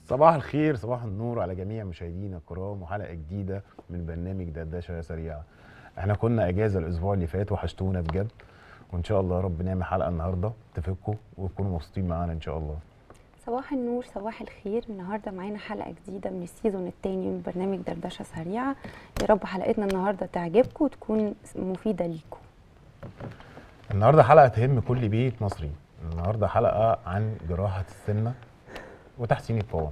صباح الخير صباح النور على جميع مشاهدينا الكرام وحلقه جديده من برنامج دردشه سريعه احنا كنا اجازه الاسبوع اللي فات وحشتونا بجد وان شاء الله يا رب نعمل حلقه النهارده تفكوا وتكونوا مبسوطين معانا ان شاء الله صباح النور صباح الخير النهارده معانا حلقه جديده من السيزون الثاني من برنامج دردشه سريعه يا رب حلقتنا النهارده تعجبكم وتكون مفيده ليكم النهارده حلقه تهم كل بيت مصري النهارده حلقه عن جراحه السمنه وتحسين القوام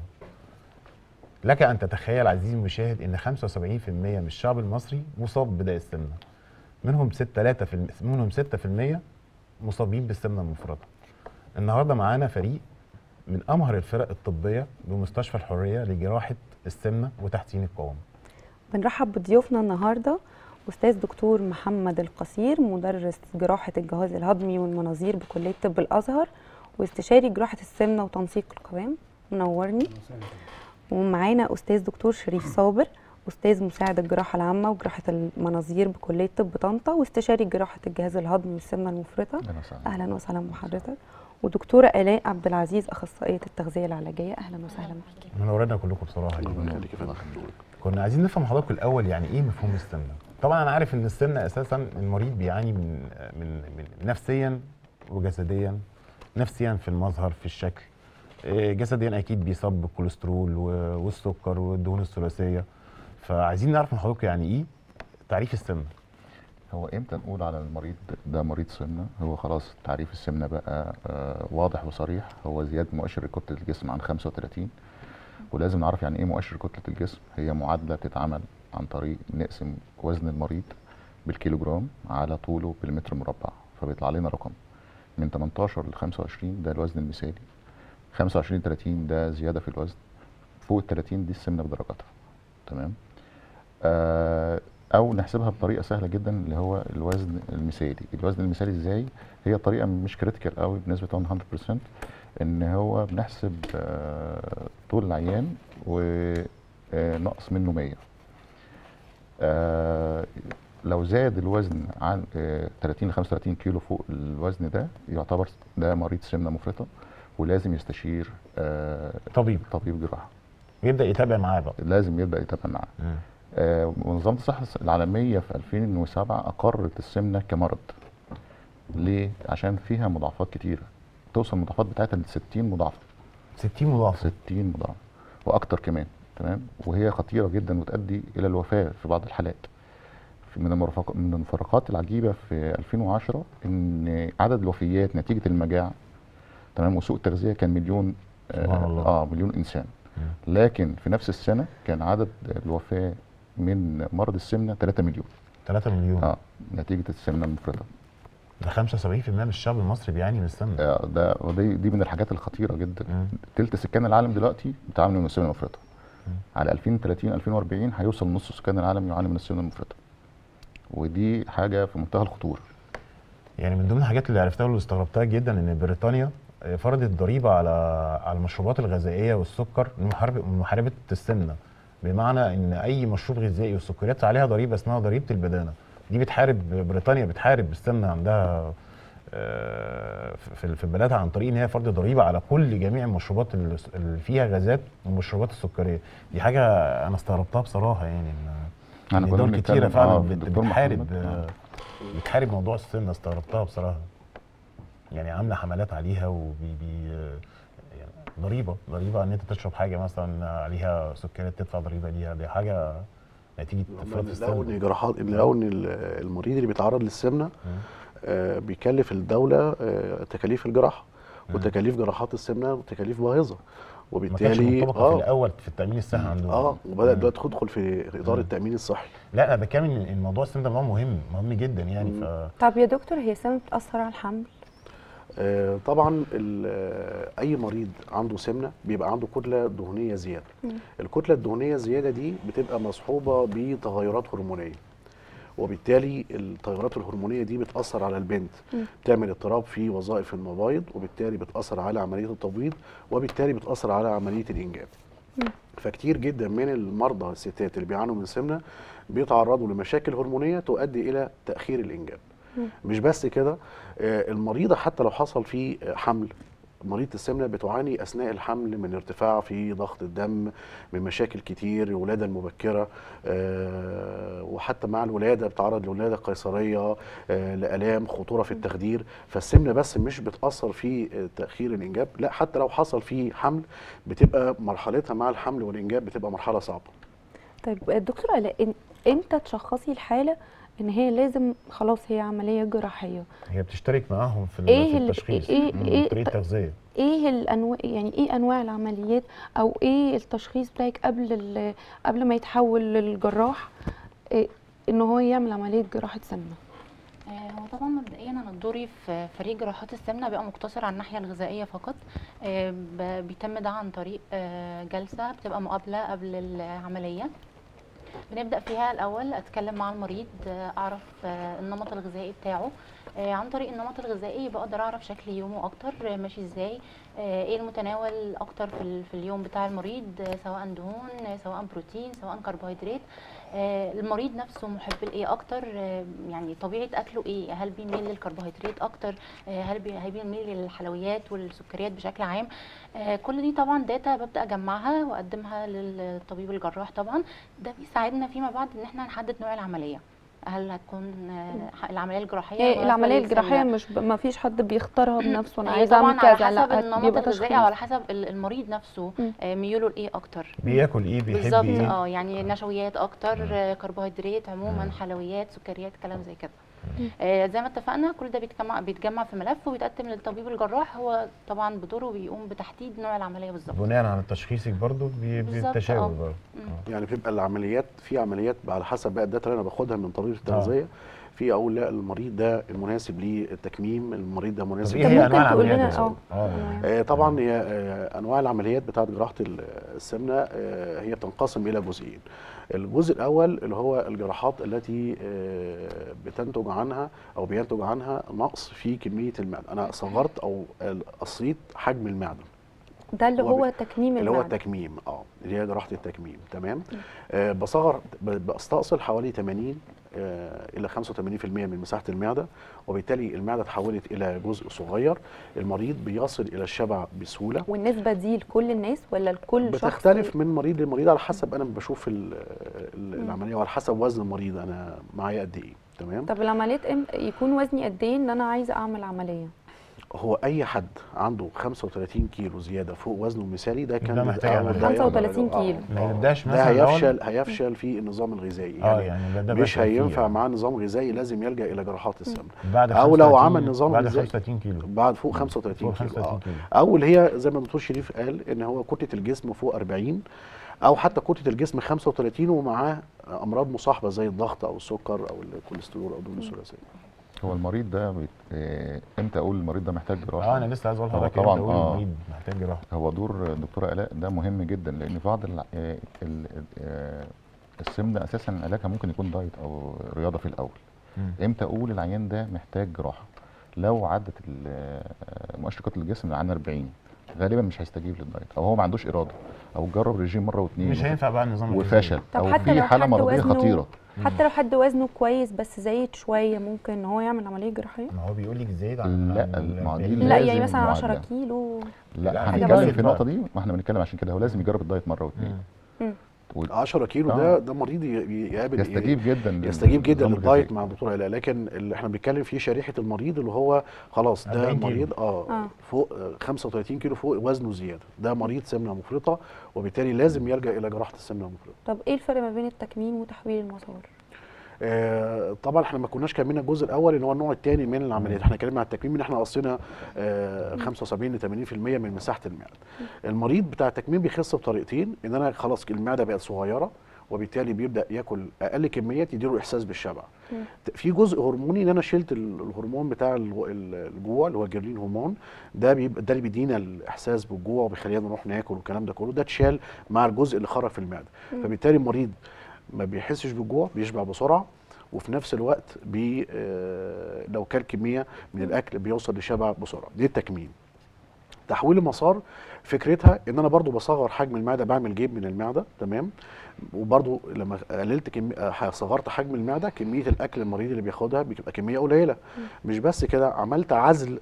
لك ان تتخيل عزيزي المشاهد ان 75% من الشعب المصري مصاب بداء السمنه منهم 6 3% منهم 6% مصابين بالسمنه المفرطه النهارده معانا فريق من امهر الفرق الطبيه بمستشفى الحريه لجراحه السمنه وتحسين القوام بنرحب بضيوفنا النهارده استاذ دكتور محمد القصير مدرس جراحه الجهاز الهضمي والمناظير بكليه طب الازهر واستشاري جراحه السمنه وتنسيق القوام منورني ومعانا استاذ دكتور شريف صابر استاذ مساعد الجراحه العامه وجراحه المناظير بكليه طب طنطا واستشاري جراحه الجهاز الهضمي والسمنه المفرطه اهلا وسهلا اهلا وسهلا بحضرتك ودكتوره الاء عبد العزيز اخصائيه التغذيه العلاجيه اهلا وسهلا بيكي منورنا كلكم بصراحه الله جدا يخليك يا فندم. كنا عايزين نفهم حضرتك الاول يعني ايه مفهوم السمنه طبعا انا عارف ان السمنه اساسا المريض بيعاني من من, من نفسيا وجسديا نفسيا في المظهر في الشكل إيه، جسديا اكيد بيصاب بالكوليسترول و- والسكر والدهون الثلاثيه فعايزين نعرف من حضرتك يعني ايه تعريف السمنه هو امتى نقول على المريض ده مريض سمنه هو خلاص تعريف السمنه بقى آه، واضح وصريح هو زياده مؤشر كتله الجسم عن 35 ولازم نعرف يعني ايه مؤشر كتله الجسم هي معادله بتتعمل عن طريق نقسم وزن المريض بالكيلوجرام على طوله بالمتر مربع فبيطلع لنا رقم من 18 ل 25 ده الوزن المثالي 25 30 ده زياده في الوزن فوق ال 30 دي السمنه بدرجاتها تمام آه او نحسبها بطريقه سهله جدا اللي هو الوزن المثالي الوزن المثالي ازاي هي طريقه مش كريتيكال قوي بنسبه 100% ان هو بنحسب آه طول العيان ونقص منه 100 آه لو زاد الوزن عن آه 30 ل 35 كيلو فوق الوزن ده يعتبر ده مريض سمنه مفرطه ولازم يستشير آه طبيب طبيب جراحه ويبدا يتابع معاه بقى لازم يبدا يتابع معاه آه، منظمة الصحة العالمية في 2007 أقرت السمنة كمرض. ليه؟ عشان فيها مضاعفات كتيرة. توصل المضاعفات بتاعتها ل 60 مضاعفة، 60 مضاعفه 60 مضاعفة وأكتر كمان، تمام؟ وهي خطيرة جدا وتؤدي إلى الوفاة في بعض الحالات. في- من المرافق- من المفارقات العجيبة في 2010 إن عدد الوفيات نتيجة المجاعة تمام وسوء التغذية كان مليون سبحان الله. اه مليون إنسان. لكن في نفس السنة كان عدد الوفاة من مرض السمنة 3 مليون 3 مليون اه نتيجة السمنة المفرطة ده 75% من الشعب المصري بيعاني من السمنه آه ده ودي دي من الحاجات الخطيرة جدا مم. تلت سكان العالم دلوقتي بتعاني من السمنة المفرطة مم. على 2030 2040 هيوصل نص سكان العالم يعاني من السمنة المفرطة ودي حاجة في منتهى الخطورة يعني من ضمن الحاجات اللي عرفتها واللي استغربتها جدا ان بريطانيا آه، فرضت ضريبه على على المشروبات الغذائيه والسكر من محاربه من محاربه السمنه بمعنى ان اي مشروب غذائي والسكريات عليها ضريبه اسمها ضريبه البدانه دي بتحارب بريطانيا بتحارب السمنه عندها آه، في في بلادها عن طريق ان هي فرض ضريبه على كل جميع المشروبات اللي اللي فيها غازات والمشروبات السكريه دي حاجه انا استغربتها بصراحه يعني ان أنا إن كنا دول بنتكلم- كتيره فعلا آه، بت- الدكتور بتحارب محمد، آه، بتحارب موضوع السمنه استغربتها بصراحه يعني عامله حملات عليها وبي بي يعني ضريبه ضريبه ان انت تشرب حاجه مثلا عليها سكريات تدفع ضريبه ليها دي حاجه نتيجه فرط اللي لقوا ان السمنه جراحات اللي لقوا ان ال- المريض اللي بيتعرض للسمنه آه، بيكلف الدوله آه، تكاليف الجراحه مم. وتكاليف جراحات السمنه وتكاليف باهظه ما كانش وبالتالي منطبقه في الاول في التامين الصحي عندهم اه وبدات مم. دلوقتي تدخل في اطار مم. التامين الصحي لا انا بتكلم ان إن موضوع السمنه ده موضوع مهم مهم جدا يعني ف طب يا دكتور هي السمنه بتاثر على الحمل آه، طبعا ال- آه، اي مريض عنده سمنه بيبقى عنده كتله دهنيه زياده مم. الكتله الدهنيه الزياده دي بتبقى مصحوبه بتغيرات هرمونيه وبالتالي التغيرات الهرمونيه دي بتاثر على البنت مم. بتعمل اضطراب في وظائف المبايض وبالتالي بتاثر على عمليه التبويض وبالتالي بتاثر على عمليه الانجاب مم. فكتير جدا من المرضى الستات اللي بيعانوا من سمنه بيتعرضوا لمشاكل هرمونيه تؤدي الى تاخير الانجاب مم. مش بس كده آه، المريضه حتى لو حصل فيه آه، حمل مريضه السمنه بتعاني اثناء الحمل من ارتفاع في ضغط الدم من مشاكل كتير الولاده المبكره آه، وحتى مع الولاده بتعرض لولاده قيصريه آه، لالام خطوره في التخدير فالسمنه بس مش بتاثر في آه، تاخير الانجاب لا حتى لو حصل في حمل بتبقى مرحلتها مع الحمل والانجاب بتبقى مرحله صعبه طيب الدكتور الاء إن- امتى تشخصي الحاله ان هي لازم خلاص هي عمليه جراحيه هي بتشترك معاهم في, ال- إيه في ال- التشخيص إيه- مم، إيه- طريقه تغذيه ايه الانواع يعني ايه انواع العمليات او ايه التشخيص بتاعك قبل ال- قبل ما يتحول للجراح إيه ان هو يعمل عمليه جراحه سمنه آه، هو طبعا مبدئيا انا دوري في فريق جراحات السمنه بيبقى مقتصر على الناحيه الغذائيه فقط آه، ب- بيتم ده عن طريق آه، جلسه بتبقى مقابله قبل العمليه بنبدا فيها الاول اتكلم مع المريض آه، اعرف آه، النمط الغذائي بتاعه آه، عن طريق النمط الغذائي بقدر اعرف شكل يومه اكتر آه، ماشي ازاي آه، ايه المتناول اكتر في ال- في اليوم بتاع المريض آه، سواء دهون آه، سواء بروتين سواء كربوهيدرات آه، المريض نفسه محب لايه اكتر آه، يعني طبيعه اكله ايه هل بيميل للكربوهيدرات اكتر آه، هل بي- هل بيميل للحلويات والسكريات بشكل عام آه، كل دي طبعا داتا ببدا اجمعها واقدمها للطبيب الجراح طبعا ده بيساعدنا فيما بعد ان احنا نحدد نوع العمليه هل هتكون آه، العمليه الجراحيه هي مناسبة العمليه للسن الجراحيه ده؟ مش ب... ما فيش حد بيختارها بنفسه انا هي عايزه اعمل طبعا كذا على حسب لا النمط بيبقى الغذائي تشخيص او على حسب ال- المريض نفسه مم. آه، ميوله لايه اكتر بياكل ايه بيحب بالظبط ايه اه يعني نشويات اكتر مم. آه، كربوهيدرات عموما مم. حلويات سكريات كلام زي كده مم. آه زي ما اتفقنا كل ده بيتجمع بيتجمع في ملف وبيتقدم للطبيب الجراح هو طبعا بدوره بيقوم بتحديد نوع العمليه بالظبط بناء على تشخيصك برضو بي- بالظبط، بالتشاور آه. برضو مم. يعني بتبقى العمليات في عمليات على حسب بقى الداتا اللي انا باخدها من طبيب التغذيه في اقول لا المريض ده المناسب للتكميم المريض ده طب مناسب ايه طب هي ممكن انواع تقول العمليات لنا يا اه أستاذ؟ اه آه، طبعا هي آه، انواع العمليات بتاعه جراحه ال- السمنه آه، هي بتنقسم الى جزئين الجزء الاول اللي هو الجراحات التي آه، بتنتج عنها او بينتج عنها نقص في كميه المعده انا صغرت او قصيت حجم المعده ده اللي هو هو تكميم اللي هو المعده التكميم اه اللي هي جراحه التكميم تمام آه بصغر ب- بستأصل حوالي 80 آه الى 85% من مساحه المعده وبالتالي المعده اتحولت الى جزء صغير المريض بيصل الى الشبع بسهوله والنسبه دي لكل الناس ولا لكل شخص بتختلف من مريض لمريض على حسب انا بشوف ال- ال- العمليه وعلى حسب وزن المريض انا معايا قد ايه تمام طب العمليات إم... يكون وزني قد ايه ان انا عايزه اعمل عمليه هو اي حد عنده 35 كيلو زياده فوق وزنه المثالي ده كان ده محتاج بيبقى- عملية. ده 35 يقدر- آه، كيلو. ما آه. يبداش ده مثلا الأول؟ هيفشل هيفشل في النظام الغذائي اه يعني ده, ده مش بشر فيه هينفع يعني. معاه نظام غذائي لازم يلجا الى جراحات السمنه بعد أو لو 35 عمل نظام بعد غذائي. 35 كيلو بعد فوق 35 فوق كيلو 35 آه. كيلو او اللي هي زي ما الدكتور شريف قال ان هو كتله الجسم فوق 40 او حتى كتله الجسم 35 ومعاه امراض مصاحبه زي الضغط او السكر او الكوليسترول او الدهون الثلاثيه هو المريض ده بيت... آه، امتى اقول المريض ده محتاج جراحه اه انا لسه عايز اقول هو لحضرتك طبعاً، طبعا آه. المريض محتاج جراحه هو دور الدكتوره الاء ده مهم جدا لان في بعض الع- آه، ال- آه، السمنه اساسا علاجها ممكن يكون دايت او رياضه في الاول مم. امتى اقول العيان ده محتاج جراحه لو عدت ال- آه، مؤشر كتله الجسم عن 40 غالبا مش هيستجيب للدايت او هو ما عندوش اراده او جرب رجيم مره واثنين مش هينفع بقى النظام الغذائي. وفشل طب او حتى في لو حاله حد مرضيه وزنه خطيره حتى لو حد وزنه كويس بس زايد شويه ممكن ان هو يعمل عمليه جراحيه ما هو بيقول لك زايد عن لا، عن ال ما دي 40. لا لازم يعني مثلا 10 معادلة. كيلو لا، لا حاجة هنتكلم بسيطة في النقطه بقى. دي ما احنا بنتكلم عشان كده هو لازم يجرب الدايت مره واثنين مم. 10 كيلو آه. ده ده مريض ي- ي- يقابل يستجيب جدا لل- يستجيب جدا للنظام للدايت الغذائي. مع الدكتور علاء لكن اللي احنا بنتكلم فيه شريحه المريض اللي هو خلاص ده 40 كيلو. مريض اه, آه. فوق آه، 35 كيلو فوق وزنه زياده ده مريض سمنه مفرطه وبالتالي لازم يلجا الى جراحه السمنه المفرطه طب ايه الفرق ما بين التكميم وتحويل المسار آه طبعا احنا ما كناش كملنا الجزء الاول اللي هو النوع الثاني من العمليات احنا اتكلمنا عن التكميم ان احنا قصينا آه 75 ل 80% من مساحه المعده المريض بتاع التكميم بيخس بطريقتين ان انا خلاص المعده بقت صغيره وبالتالي بيبدا ياكل اقل كميات يديله احساس بالشبع مم. في جزء هرموني ان انا شلت ال- الهرمون بتاع الو- ال- الجوع اللي هو الجرلين هرمون ده بيبقى ده اللي بيدينا الاحساس بالجوع وبيخلينا نروح ناكل والكلام ده كله ده اتشال مع الجزء اللي خرج في المعده مم. فبالتالي المريض ما بيحسش بالجوع بيشبع بسرعه وفي نفس الوقت بي آه، لو كل كميه من الاكل بيوصل لشبع بسرعه دي التكميم تحويل المسار فكرتها ان انا برضو بصغر حجم المعده بعمل جيب من المعده تمام وبرضو لما قللت كمي... آه، صغرت حجم المعده كميه الاكل المريض اللي بياخدها بتبقى كميه قليله مش بس كده عملت عزل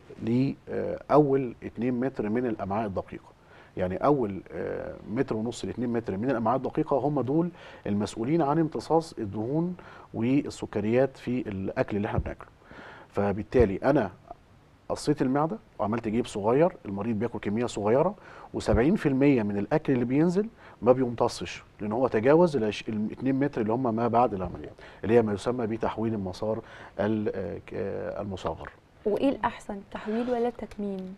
لاول 2 متر من الامعاء الدقيقه يعني اول آه، متر ونص ل 2 متر من الامعاء الدقيقه هم دول المسؤولين عن امتصاص الدهون والسكريات في الاكل اللي احنا بناكله فبالتالي انا قصيت المعده وعملت جيب صغير المريض بياكل كميه صغيره و70% من الاكل اللي بينزل ما بيمتصش لان هو تجاوز ال 2 متر اللي هم ما بعد العمليه اللي هي ما يسمى بتحويل المسار ال- آه، ك- آه، المصغر وايه الاحسن التحويل ولا التكميم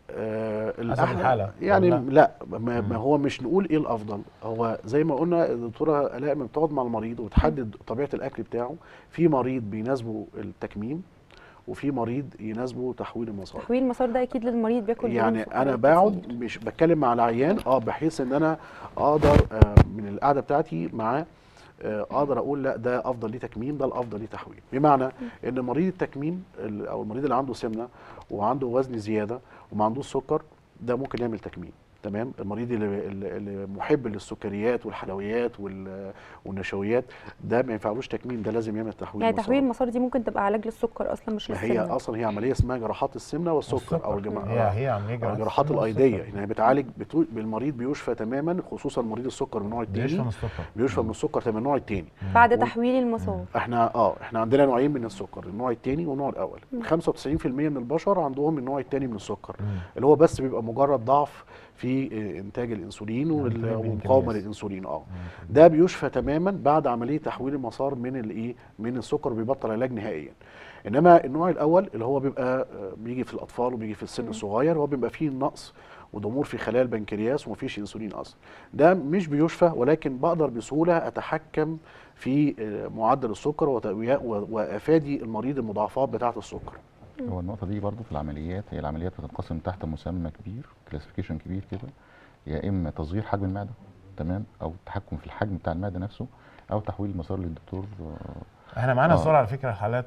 آه حسب الأحلى الحالة يعني ولا؟ لا ما, ما مم. هو مش نقول ايه الافضل هو زي ما قلنا الدكتوره الاء لما بتقعد مع المريض وتحدد طبيعه الاكل بتاعه في مريض بيناسبه التكميم وفي مريض يناسبه تحويل المسار تحويل المسار ده اكيد للمريض بياكل دهون يعني وسكريات انا بقعد كتير. مش بتكلم مع العيان اه بحيث ان انا اقدر آه من القعده بتاعتي معاه آه، اقدر اقول لا ده افضل ليه تكميم ده الافضل ليه تحويل بمعنى ان مريض التكميم ال- او المريض اللي عنده سمنه وعنده وزن زياده وما عندوش سكر ده ممكن يعمل تكميم تمام المريض اللي, اللي اللي محب للسكريات والحلويات وال- والنشويات ده ما ينفعلوش تكميم ده لازم يعمل تحويل يعني مسار. تحويل المسار دي ممكن تبقى علاج للسكر اصلا مش ما هي للسمنه اصلا هي عمليه اسمها جراحات السمنه والسكر او الجماعه هي هي عمليه الجراحات جراحات السمنة الايديه والسكر. يعني بتعالج بتو... بالمريض بيشفى تماما خصوصا مريض السكر من النوع بيشفى الثاني من السكر بيشفى من السكر من النوع الثاني بعد و- تحويل المسار احنا اه احنا عندنا نوعين من السكر النوع الثاني والنوع الاول 95% من البشر عندهم النوع الثاني من السكر مم. اللي هو بس بيبقى مجرد ضعف في آه، انتاج الانسولين وال- إنتاج والمقاومه البنكرياس. للانسولين اه ده بيشفى تماما بعد عمليه تحويل المسار من الايه من السكر بيبطل علاج نهائيا انما النوع الاول اللي هو بيبقى آه، بيجي في الاطفال وبيجي في السن الصغير هو بيبقى فيه نقص وضمور في خلايا البنكرياس ومفيش انسولين اصلا ده مش بيشفى ولكن بقدر بسهوله اتحكم في آه، معدل السكر وتقوية- و- وافادي المريض المضاعفات بتاعه السكر هو النقطة دي برضو في العمليات هي العمليات بتنقسم تحت مسمى كبير كلاسيفيكيشن كبير كده يا إما تصغير حجم المعدة تمام أو التحكم في الحجم بتاع المعدة نفسه أو تحويل المسار للدكتور آه، احنا معانا آه. صور على فكره حالات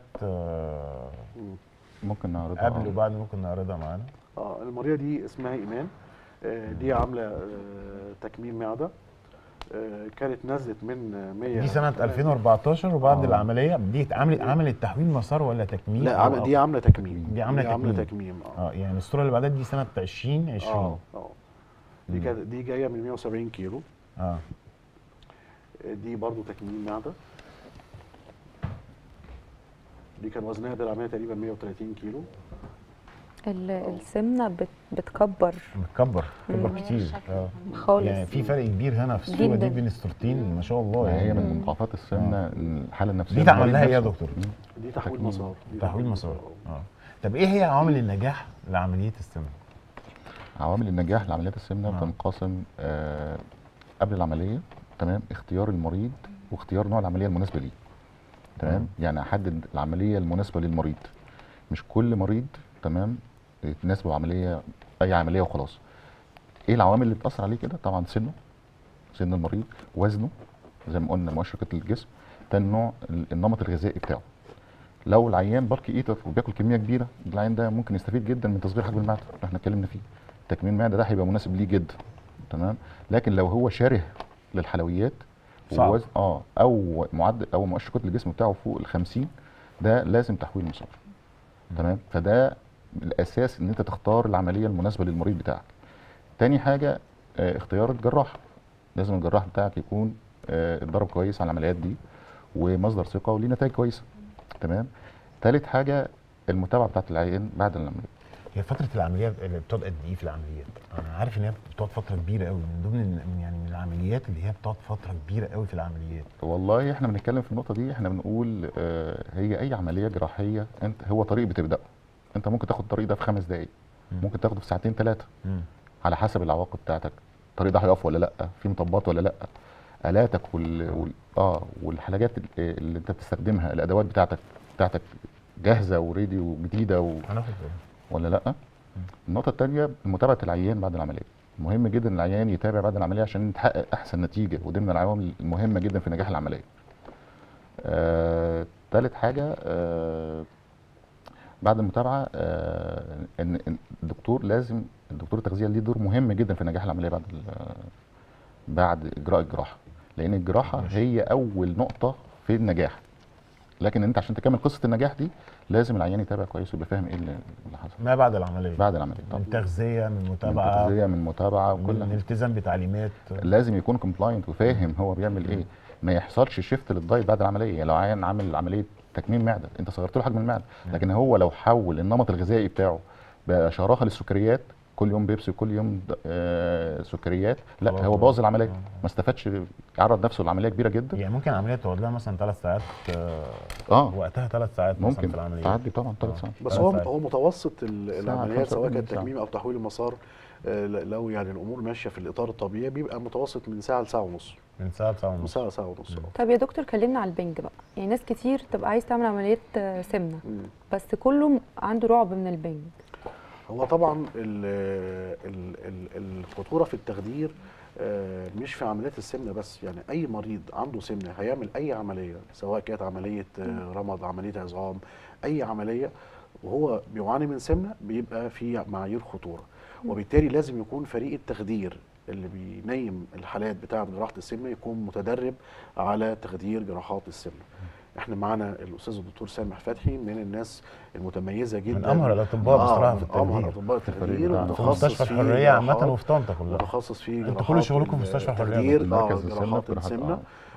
آه، ممكن نعرضها قبل آه. وبعد ممكن نعرضها معانا اه المريضه دي اسمها ايمان آه، دي عامله آه، تكميم معده آه، كانت نزلت من آه، 100 دي سنه 2014 وبعد آه. العمليه دي عملت عملت تحويل مسار ولا تكميم لا أو- عم- دي عامله تكميم دي عاملة عامله تكميم. تكميم اه اه يعني الصوره اللي بعدها دي سنه 2020 اه اه دي مم. كانت دي جايه من 170 كيلو اه آه، دي برضو تكميم معده دي كان وزنها بالعمليه تقريبا 130 كيلو ال- السمنه بت- بتكبر متكبر متكبر مم. كتير الشكل اه خالص يعني في فرق كبير هنا في الصوره جداً. دي بين الصورتين ما شاء الله ما هي يعني من مضاعفات السمنة الحالة النفسية دي تعمل للمريض لها ايه يا نفسه. دكتور؟ مم. دي تحويل تكميم. مسار دي تحويل مسار اه طب ايه هي عوامل النجاح لعمليه السمنه؟ عوامل النجاح لعمليات السمنة نعم. بتنقسم آه قبل العملية تمام اختيار المريض واختيار نوع العملية المناسبة ليه تمام مم. يعني احدد العملية المناسبة للمريض مش كل مريض تمام تناسبه عملية اي عملية وخلاص ايه العوامل اللي بتأثر عليه كده طبعا سنه سن المريض وزنه زي ما قلنا مؤشر كتلة الجسم تاني نوع ال- النمط الغذائي بتاعه لو العيان بالكي ايتر وبياكل كميه كبيره العيان ده ممكن يستفيد جدا من تصغير حجم المعده اللي احنا اتكلمنا فيه تكميم المعده ده هيبقى مناسب ليه جدا تمام لكن لو هو شره للحلويات صعب. ووزن اه او معدل او مؤشر كتله الجسم بتاعه فوق ال 50 ده لازم تحويل مسار تمام فده الاساس ان انت تختار العمليه المناسبه للمريض بتاعك تاني حاجه آه اختيار الجراح لازم الجراح بتاعك يكون آه اتدرب كويس على العمليات دي ومصدر ثقه وليه نتائج كويسه تمام تالت حاجه المتابعه بتاعت العيان بعد العمليه هي فتره العمليه اللي بتقعد قد ايه في العمليات؟ انا عارف ان هي بتقعد فتره كبيره قوي من ضمن ال- يعني من العمليات اللي هي بتقعد فتره كبيره قوي في العمليات والله احنا بنتكلم في النقطه دي احنا بنقول آه هي اي عمليه جراحيه انت هو طريق بتبداه انت ممكن تاخد الطريق ده في خمس دقائق مم. ممكن تاخده في ساعتين ثلاثه مم. على حسب العواقب بتاعتك الطريق ده هيقف ولا لا في مطبات ولا لا الاتك وال... وال... اه والحاجات ال- اللي انت بتستخدمها الادوات بتاعتك بتاعتك جاهزه وريدي وجديده و... هناخد بالنا. ولا لا النقطه الثانيه متابعه العيان بعد العمليه مهم جدا العيان يتابع بعد العمليه عشان تحقق احسن نتيجه ودي من العوامل المهمه جدا في نجاح العمليه آه، ثالث حاجه آه، بعد المتابعه آه، ان إن الدكتور لازم الدكتور دكتور التغذيه ليه دور مهم جدا في نجاح العمليه بعد ال- بعد اجراء الجراحه لان الجراحه ماشي. هي اول نقطه في النجاح لكن انت عشان تكمل قصه النجاح دي لازم العيان يتابع كويس ويبقى فاهم ايه اللي اللي حصل ما بعد العمليه بعد العمليه طبعا من تغذيه من من متابعه تغذيه من متابعه وكل من حاجه التزام بتعليمات لازم يكون كومبلاينت وفاهم هو بيعمل ايه ما يحصلش شيفت للدايت بعد العمليه يعني لو عيان عامل عمليه تكميم معده انت صغرت له حجم المعده لكن هو لو حول النمط الغذائي بتاعه بقى شراهه للسكريات كل يوم بيبسي وكل يوم د- آه سكريات لا خلاص هو بقى. بوظ العمليه آه. ما استفادش يعرض نفسه لعمليه كبيره جدا يعني ممكن عمليه تقعد لها مثلا ثلاث ساعات آه، اه وقتها ثلاث ساعات مثلا ممكن في العمليه تعدي طبعا ثلاث آه. ساعات بس ثلاث هو ساعات. هو متوسط ال- ساعة، العمليات سواء 45 كانت ساعة. تكميم او تحويل المسار آه، لو يعني الامور ماشيه في الاطار الطبيعي بيبقى متوسط من ساعه لساعه ونص من ساعه لساعه من ونص ساعه لساعه ونص آه. طب يا دكتور كلمنا على البنج بقى يعني ناس كتير تبقى عايز تعمل عمليه آه، سمنه مم. بس كله م- عنده رعب من البنج هو طبعا ال ال ال الخطوره في التخدير آه، مش في عمليات السمنه بس يعني اي مريض عنده سمنه هيعمل اي عمليه سواء كانت عمليه آه، رمض عمليه عظام اي عمليه وهو بيعاني من سمنه بيبقى في معايير خطوره وبالتالي لازم يكون فريق التخدير اللي بينيم الحالات بتاعه جراحه السمنه يكون متدرب على تخدير جراحات السمنه احنا معانا الاستاذ الدكتور سامح فتحي من الناس المتميزه جدا من امهر الاطباء بصراحه في من امهر التخدير اطباء التخدير بتاعنا. في متخصص مستشفى في الحريه عامه جراحات- وفي طنطا كلها متخصص في انتوا كل جراحات شغلكم في مستشفى الحرية التخدير اه مركز السمنة جراحات وجراحات- السمنه آه.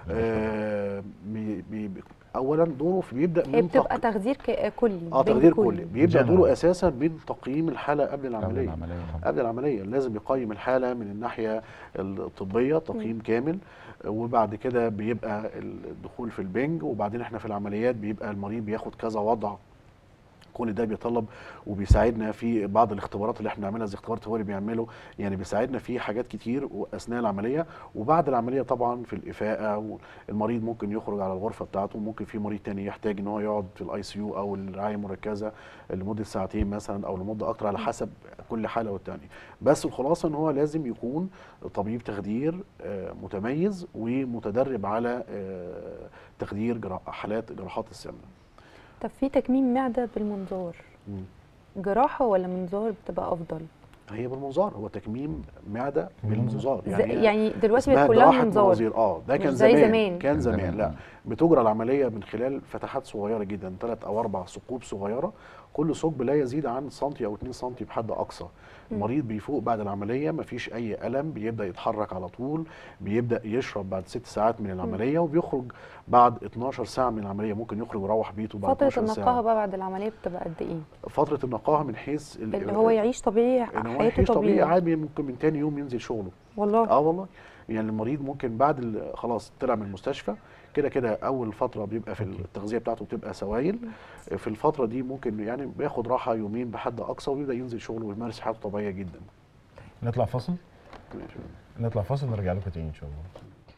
آه بي بي بي- اولا دوره في بيبدا هي من بتبقى تق- تغذير ك- كلي اه بنج تخدير كلي بيبدا جنرال. دوره اساسا من تقييم الحاله قبل قبل العمليه العمليه طبعاً. قبل العمليه لازم يقيم الحاله من الناحيه الطبيه تقييم كامل وبعد كده بيبقى الدخول في البنج وبعدين احنا في العمليات بيبقى المريض بياخد كذا وضع كل ده بيطلب وبيساعدنا في بعض الاختبارات اللي احنا بنعملها زي اختبارات هو اللي بيعمله يعني بيساعدنا في حاجات كتير اثناء العمليه وبعد العمليه طبعا في الافاقه والمريض ممكن يخرج على الغرفه بتاعته ممكن في مريض تاني يحتاج ان هو يقعد في الاي سي يو او الرعايه المركزه لمده ساعتين مثلا او لمده اكتر على حسب كل حاله والتانيه بس الخلاصه ان هو لازم يكون طبيب تخدير آه، متميز ومتدرب على آه، تخدير جرا- حالات جراحات السمنه طب في تكميم معده بالمنظار مم. جراحه ولا منظار بتبقى افضل هي بالمنظار هو تكميم معده بالمنظار. بالمنظار يعني, يعني دلوقتي اسمها بقت كلها جراحة منظار مناظير اه ده مش كان زي زمان, زمان. كان كان زمان زمان، لا آه. بتجرى العمليه من خلال فتحات صغيره جدا ثلاث او اربع ثقوب صغيره كل ثقب لا يزيد عن سنتي او 2 سنتي بحد اقصى المريض بيفوق بعد العمليه مفيش اي الم بيبدا يتحرك على طول بيبدا يشرب بعد ست ساعات من العمليه وبيخرج بعد 12 ساعه من العمليه ممكن يخرج يروح بيته بعد فتره 12 النقاهه ساعه بقى بعد العمليه بتبقى قد ايه فتره النقاهه من حيث ال- اللي هو يعيش طبيعي ان هو حياته يعيش طبيعي طبيعي عادي ممكن من تاني يوم ينزل شغله والله اه والله يعني المريض ممكن بعد ال- خلاص طلع من المستشفى كده كده اول فتره بيبقى في التغذيه بتاعته بتبقى سوائل في الفتره دي ممكن يعني بياخد راحه يومين بحد اقصى ويبدا ينزل شغله ويمارس حياته طبيعيه جدا نطلع فاصل ماشي. نطلع فاصل نرجع لكم تاني ان شاء الله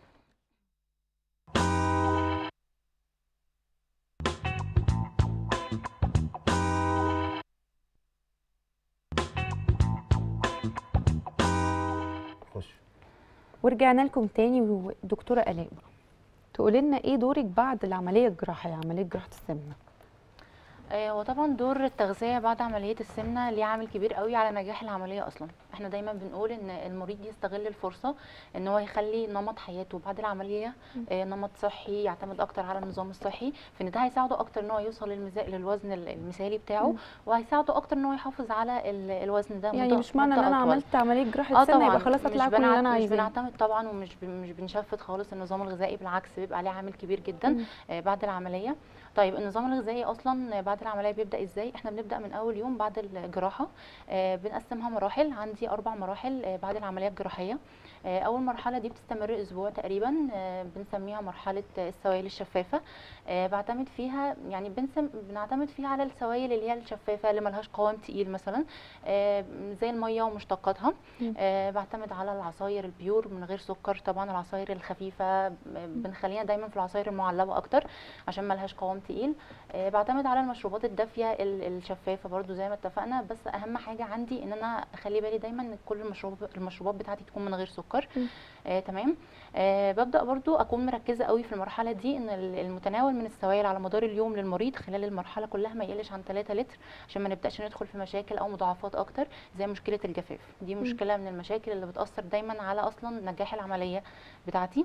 خش ورجعنا لكم تاني ودكتوره الاء تقولي لنا ايه دورك بعد العمليه الجراحيه عمليه جراحه السمنه آه، هو طبعا دور التغذيه بعد عمليه السمنه ليه عامل كبير قوي على نجاح العمليه اصلا احنا دايما بنقول ان المريض يستغل الفرصه ان هو يخلي نمط حياته بعد العمليه آه، نمط صحي يعتمد اكتر على النظام الصحي في ان ده هيساعده اكتر ان هو يوصل للمزا- للوزن ال- المثالي بتاعه وهيساعده اكتر ان هو يحافظ على ال- الوزن ده يعني مدة- مش معنى ان مدة انا أطول. عملت عمليه جراحه اه سمنه طبعا يبقى خلاص مش اطلع كل اللي بنعت- انا مش عايزاه بنعتمد طبعا ومش ب- مش بنشفت خالص النظام الغذائي بالعكس بيبقى عليه عامل كبير جدا مم. آه، بعد العمليه طيب النظام الغذائي اصلا بعد العمليه بيبدا ازاي احنا بنبدا من اول يوم بعد الجراحه آه، بنقسمها مراحل عندي اربع مراحل آه، بعد العمليه الجراحيه آه، اول مرحله دي بتستمر اسبوع تقريبا آه، بنسميها مرحله آه، السوائل الشفافه آه، بعتمد فيها يعني بنسم بنعتمد فيها على السوائل اللي هي الشفافه اللي ملهاش قوام تقيل مثلا آه، زي الميه ومشتقاتها مم. آه، بعتمد على العصاير البيور من غير سكر طبعا العصاير الخفيفه آه، بنخلينا دايما في العصاير المعلبه اكتر عشان ملهاش قوام تقيل آه، بعتمد على المشروبات المشروبات الدافيه ال- الشفافه برضو زي ما اتفقنا بس اهم حاجه عندي ان انا اخلي بالي دايما ان كل المشروب المشروبات بتاعتي تكون من غير سكر مم. آه تمام آه ببدا برضو اكون مركزه قوي في المرحله دي ان ال- المتناول من السوائل على مدار اليوم للمريض خلال المرحله كلها ما يقلش عن 3 لتر عشان ما نبداش ندخل في مشاكل او مضاعفات اكتر زي مشكله الجفاف دي مشكله من المشاكل اللي بتاثر دايما على اصلا نجاح العمليه بتاعتي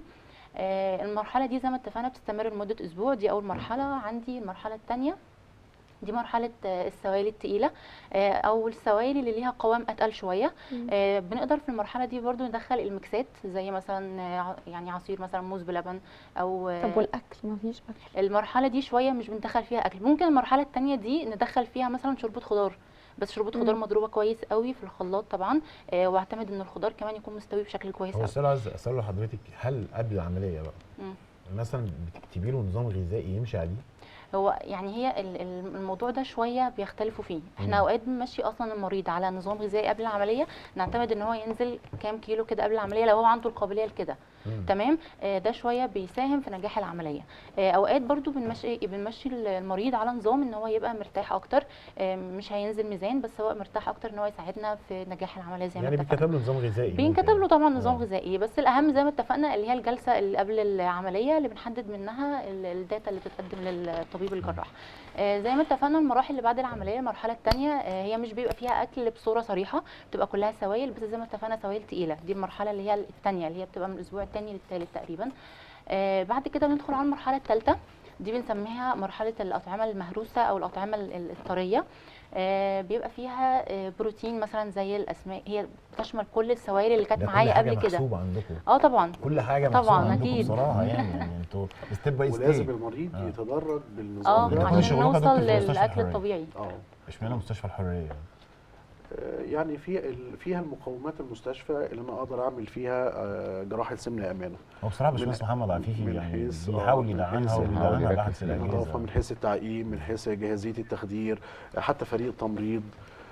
آه، المرحله دي زي ما اتفقنا بتستمر لمده اسبوع دي اول مرحله عندي المرحله الثانيه دي مرحلة آه، السوائل التقيلة آه، أو السوائل اللي ليها قوام أتقل شوية مم. آه، بنقدر في المرحلة دي برضو ندخل الميكسات زي مثلا آه، ع- يعني عصير مثلا موز بلبن أو آه، طب والاكل ما فيش اكل المرحله دي شويه مش بندخل فيها اكل ممكن المرحله الثانيه دي ندخل فيها مثلا شوربه خضار بس شوربه خضار مم. مضروبه كويس قوي في الخلاط طبعا آه واعتمد ان الخضار كمان يكون مستوي بشكل كويس هو قوي السؤال عايز اساله لحضرتك هل قبل العمليه بقى مم. مثلا بتكتبي له نظام غذائي يمشي عليه هو يعني هي ال- ال- الموضوع ده شويه بيختلفوا فيه احنا مم. اوقات بنمشي اصلا المريض على نظام غذائي قبل العمليه نعتمد ان هو ينزل كام كيلو كده قبل العمليه لو هو عنده القابليه لكده مم. تمام آه، ده شويه بيساهم في نجاح العمليه آه، اوقات برضو بنمشي بنمشي المريض على نظام ان هو يبقى مرتاح اكتر آه، مش هينزل ميزان بس هو مرتاح اكتر ان هو يساعدنا في نجاح العمليه زي ما يعني اتفقنا بيتكتب له نظام غذائي بينكتب ممكن. له طبعا نظام آه. غذائي بس الاهم زي ما اتفقنا اللي هي الجلسه اللي قبل العمليه اللي بنحدد منها ال- الداتا اللي بتتقدم للطبيب الجراح آه، زي ما اتفقنا المراحل اللي بعد العمليه المرحله الثانيه هي مش بيبقى فيها اكل بصوره صريحه بتبقى كلها سوائل بس زي ما اتفقنا سوائل تقيله دي المرحله اللي هي الثانيه اللي هي بتبقى من الاسبوع الثاني للثالث تقريبا آه، بعد كده بندخل على المرحله الثالثه دي بنسميها مرحله الاطعمه المهروسه او الاطعمه ال- ال- الطريه آه، بيبقى فيها آه، بروتين مثلا زي الاسماك هي بتشمل كل السوائل اللي كانت ده كل معايا حاجة قبل كده محسوبه عندكم اه طبعا كل حاجه طبعاً، محسوبه عندكم أكيد. بصراحه يعني يعني انتوا ستيب باي ولازم ستيب المريض آه. يتدرج اه بالنظام ده ده كل عشان شغلكم نوصل دكتور في مستشفى للاكل الحرية. الطبيعي اه اشمعنى مستشفى الحريه آه، يعني في ال- فيها المقومات المستشفى اللي انا اقدر اعمل فيها آه، جراحه سمنه امانه هو بصراحه من- باشمهندس محمد عفيفي من يعني حيث- آه، بيحاول من يدعمها حيث- وبيدعمها يركز بحث فيها. النظافه الاجهزه من حيث التعقيم من حيث جاهزيه التخدير آه، حتى فريق التمريض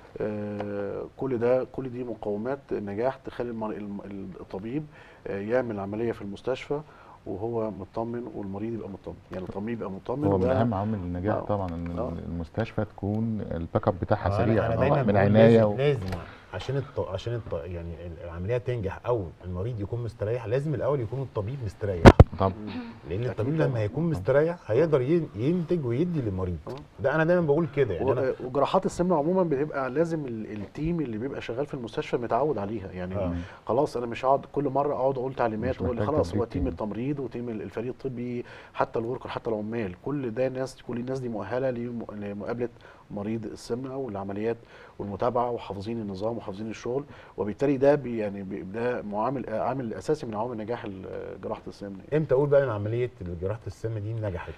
آه، كل ده كل دي مقومات نجاح تخلي المر- الم- الطبيب آه، يعمل عمليه في المستشفى وهو مطمن والمريض يبقى مطمن يعني الطبيب يبقى مطمن هو من وده- اهم عوامل النجاح آه. طبعا ان آه. المستشفى تكون الباك اب بتاعها أنا- سريع انا آه، دايما من بقول عنايه لازم, و... لازم عشان الط... عشان الط... يعني العمليه تنجح او المريض يكون مستريح لازم الاول يكون الطبيب مستريح طب لان أكيد الطبيب طبعاً. لما هيكون مستريح هيقدر ين- ينتج ويدي للمريض آه. ده انا دايما بقول كده يعني انا و- وجراحات السمنه عموما بتبقى لازم ال- التيم اللي بيبقى شغال في المستشفى متعود عليها يعني آه. خلاص انا مش هقعد كل مره اقعد اقول تعليمات مش واقول محتاج خلاص هو تدريب تيم تيم. التمريض وتيم ال- الفريق الطبي حتى الوركر حتى العمال كل ده ناس كل الناس دي مؤهله لم- لمقابله مريض السمنه والعمليات والمتابعه وحافظين النظام وحافظين الشغل وبالتالي ده بي يعني بي ده معامل عامل اساسي من عوامل نجاح ال- جراحه السمنه امتى اقول بقى ان عمليه جراحه السم دي نجحت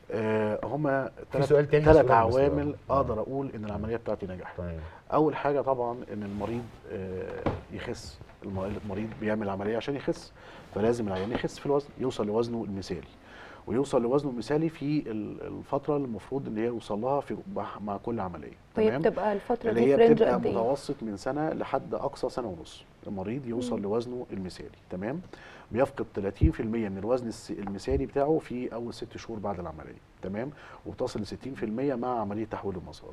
آه هما في سؤال تاني ثلاث هسألك بس عوامل آه. اقدر اقول ان العمليه بتاعتي نجحت تمام اول حاجه طبعا ان المريض آه، يخس الم- المريض بيعمل عمليه عشان يخس فلازم العيان يخس في الوزن يوصل لوزنه المثالي ويوصل لوزنه المثالي في ال- الفتره اللي المفروض ان هي يوصل لها في مع- مع كل عمليه وهي بتبقى الفتره اللي دي هي في رينج بتبقى قد ايه متوسط من سنه لحد اقصى سنه ونص المريض يوصل مم. لوزنه المثالي تمام بيفقد 30% من الوزن الس- المثالي بتاعه في اول ست شهور بعد العمليه تمام وبتصل ل 60% مع عمليه تحويل المسار